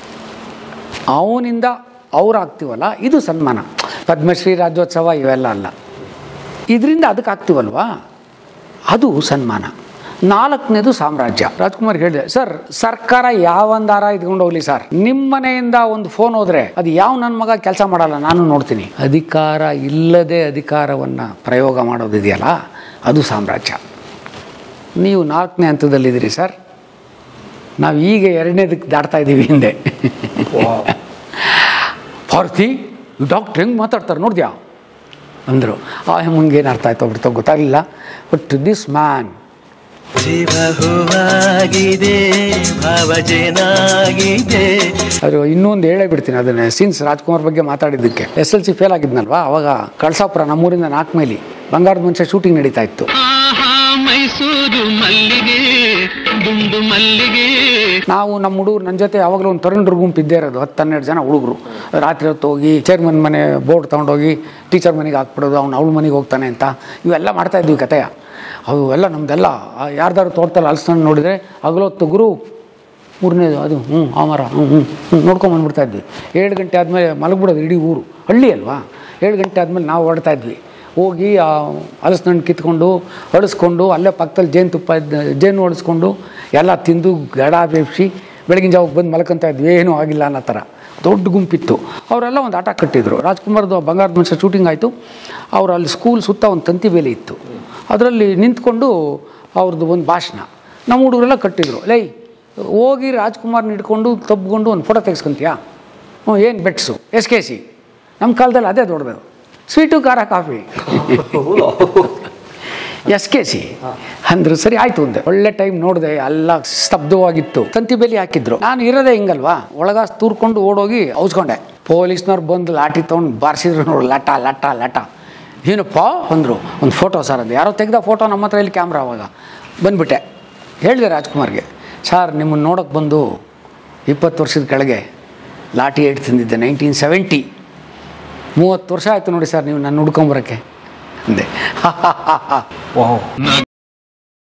ಅವನಿಂದ ಅವ್ರು ಆಗ್ತೀವಲ್ಲ ಇದು ಸನ್ಮಾನ ಪದ್ಮಶ್ರೀ ರಾಜ್ಯೋತ್ಸವ ಇವೆಲ್ಲ ಅಲ್ಲ ಇದರಿಂದ ಅದಕ್ಕೆ ಆಗ್ತೀವಲ್ವಾ ಅದು ಸನ್ಮಾನ ನಾಲ್ಕನೇದು ಸಾಮ್ರಾಜ್ಯ ರಾಜ್ಕುಮಾರ್ ಹೇಳಿದೆ ಸರ್ ಸರ್ಕಾರ ಯಾವಂದಾರ ಇದ್ಕೊಂಡು ಹೋಗ್ಲಿ ಸರ್ ನಿಮ್ಮ ಮನೆಯಿಂದ ಒಂದು ಫೋನ್ ಹೋದ್ರೆ ಅದು ಯಾವ ನನ್ನ ಮಗ ಕೆಲಸ ಮಾಡಲ್ಲ ನಾನು ನೋಡ್ತೀನಿ ಅಧಿಕಾರ ಇಲ್ಲದೆ ಅಧಿಕಾರವನ್ನು ಪ್ರಯೋಗ ಮಾಡೋದಿದೆಯಲ್ಲ ಅದು ಸಾಮ್ರಾಜ್ಯ ನೀವು ನಾಲ್ಕನೇ ಹಂತದಲ್ಲಿದ್ದೀರಿ ಸರ್ ನಾವು ಈಗ ಎರಡನೇದಕ್ಕೆ ದಾಟ್ತಾ ಇದ್ದೀವಿ ಹಿಂದೆ ಪಾರ್ತಿ ಡಾಕ್ಟ್ರ್ ಹೆಂಗೆ ಮಾತಾಡ್ತಾರೆ ನೋಡಿದ್ಯಾ ಅಂದರು ಆ ಹೆಮ್ಮಂಗೇನು ಅರ್ಥ ಆಯ್ತು ಬಿಡ್ತೋ ಗೊತ್ತಾಗಲಿಲ್ಲ ಬಟ್ ದಿಸ್ ಮ್ಯಾನ್ ಜೀವ ಹೂವಾಗಿದೆ ಭಾವಜೇನಾಗಿದೆ ಅದು ಇನ್ನೊಂದು ಹೇಳೇ ಬಿಡ್ತೀನಿ ಅದನ್ನೇ ಸಿನ್ಸ್ ರಾಜ್ಕುಮಾರ್ ಬಗ್ಗೆ ಮಾತಾಡಿದ್ದಕ್ಕೆ ಎಸ್ ಎಲ್ ಸಿ ಫೇಲ್ ಆಗಿದ್ನಲ್ವಾ ಅವಾಗ ಕಳಸಾಪುರ ನಮ್ಮೂರಿಂದ ನಾಲ್ಕು ಮೈಲಿ ಬಂಗಾರದ ಮನುಷ್ಯ ಶೂಟಿಂಗ್ ನಡೀತಾ ಇತ್ತು ಮೈಸೂರು ಮಲ್ಲಿಗೆ ದುಂಡು ಮಲ್ಲಿಗೆ ನಾವು ನಮ್ಮ ಹುಡುಗರು ನನ್ನ ಜೊತೆ ಯಾವಾಗಲೂ ಒಂದು ತರುಣರ ಗುಂಪು ಇದ್ದೇ ಇರೋದು ಹತ್ತು ಹನ್ನೆರಡು ಜನ ಹುಡುಗರು ರಾತ್ರಿ ಹೊತ್ತು ಹೋಗಿ ಚೇರ್ಮನ್ ಮನೆ ಬೋರ್ಡ್ ತೊಗೊಂಡೋಗಿ ಟೀಚರ್ ಮನೆಗೆ ಹಾಕ್ಬಿಡೋದು ಅವ್ನು ಅವಳ ಮನೆಗೆ ಹೋಗ್ತಾನೆ ಅಂತ ಇವೆಲ್ಲ ಮಾಡ್ತಾ ಇದ್ವಿ ಕತೆಯ ಅವು ಎಲ್ಲ ನಮ್ದೆಲ್ಲ ಯಾರ್ದಾರು ತೋಟದಲ್ಲಿ ಅಲಸ್ಕೊಂಡು ನೋಡಿದರೆ ಹಗಲೊತ್ತು ಗುರು ಮೂರನೇದು ಅದು ಹ್ಞೂ ಆ ಮರ ಹ್ಞೂ ಹ್ಞೂ ಹ್ಞೂ ನೋಡ್ಕೊಂಬಂದ್ಬಿಡ್ತಾ ಇದ್ವಿ ಏಳು ಗಂಟೆ ಆದಮೇಲೆ ಮಲಗ್ಬಿಡೋದು ಇಡೀ ಊರು ಹಳ್ಳಿ ಅಲ್ವಾ ಏಳು ಗಂಟೆ ಆದಮೇಲೆ ನಾವು ಹೊರಡ್ತಾ ಇದ್ವಿ ಹೋಗಿ ಆ ಹಲಸಿನಣ್ಣು ಕಿತ್ಕೊಂಡು ಹೊಡೆಸ್ಕೊಂಡು ಅಲ್ಲೇ ಪಕ್ಕದಲ್ಲಿ ಜೇನುತುಪ್ಪ ಇದ್ದ ಜೇನು ಹೊಡೆಸ್ಕೊಂಡು ಎಲ್ಲ ತಿಂದು ಗಡ ಬೇಯಿಸಿ ಬೆಳಗಿನ ಜಾವಕ್ಕೆ ಬಂದು ಮಲ್ಕೊಂತ ಇದ್ವಿ ಏನೂ ಆಗಿಲ್ಲ ಅನ್ನೋ ಥರ ದೊಡ್ಡ ಗುಂಪಿತ್ತು ಅವರೆಲ್ಲ ಒಂದು ಆಟ ಕಟ್ಟಿದ್ರು ರಾಜ್ಕುಮಾರ್ದು ಬಂಗಾರದ ಮನುಷ್ಯ ಶೂಟಿಂಗ್ ಆಯಿತು ಅವ್ರು ಅಲ್ಲಿ ಸ್ಕೂಲ್ ಸುತ್ತ ಒಂದು ತಂತಿ ಬೇಲಿ ಇತ್ತು ಅದರಲ್ಲಿ ನಿಂತ್ಕೊಂಡು ಅವ್ರದ್ದು ಒಂದು ಭಾಷಣ ನಮ್ಮ ಹುಡುಗರೆಲ್ಲ ಕಟ್ಟಿದ್ರು ಲೈ ಹೋಗಿ ರಾಜ್ಕುಮಾರ್ನ ಹಿಡ್ಕೊಂಡು ತಬ್ಕೊಂಡು ಒಂದು ಫೋಟೋ ತೆಗೆಸ್ಕೊಂತೀಯಾ ಹ್ಞೂ ಏನು ಬೆಟ್ಸು ಎಸ್ ಕೆ ಸಿ ನಮ್ಮ ಕಾಲದಲ್ಲಿ ಅದೇ ದೊಡ್ಡದು ಸ್ವೀಟು ಖಾರ ಕಾಫಿ ಎಸ್ ಕೆ ಸಿ ಅಂದ್ರು ಸರಿ ಆಯ್ತು ಅಂದೆ ಒಳ್ಳೆ ಟೈಮ್ ನೋಡಿದೆ ಎಲ್ಲ ಸ್ತಬ್ಧವಾಗಿತ್ತು ತಂತಿ ಬೇಲಿ ಹಾಕಿದ್ರು ನಾನು ಇರೋದೇ ಹಿಂಗಲ್ವಾ ಒಳಗ ತೂರ್ಕೊಂಡು ಓಡೋಗಿ ಔಸ್ಕೊಂಡೆ ಪೊಲೀಸ್ನವ್ರು ಬಂದು ಲಾಠಿ ತೊಗೊಂಡು ಬಾರಿಸಿದ್ರು ನೋಡು ಲಟ ಲಟ ಲಟ ಏನಪ್ಪ ಅಂದರು ಒಂದು ಫೋಟೋ ಸರ್ ಅದು ಯಾರೋ ತೆಗ್ದ ಫೋಟೋ ನಮ್ಮ ಹತ್ರ ಇಲ್ಲಿ ಕ್ಯಾಮ್ರಾ ಅವಾಗ ಬಂದ್ಬಿಟ್ಟೆ ಹೇಳಿದೆ ರಾಜ್ಕುಮಾರ್ಗೆ ಸರ್ ನಿಮ್ಮನ್ನು ನೋಡೋಕ್ಕೆ ಬಂದು ಇಪ್ಪತ್ತು ವರ್ಷದ ಕೆಳಗೆ ಲಾಠಿ ಏಟ್ ತಿಂದಿದ್ದೆ ನೈನ್ಟೀನ್ ಸೆವೆಂಟಿ ಮೂವತ್ತು ವರ್ಷ ಆಯಿತು ನೋಡಿ ಸರ್ ನೀವು ನನ್ನ ಹುಡ್ಕೊಂಬರೋಕ್ಕೆ ಅಂದೆ ವಾವ್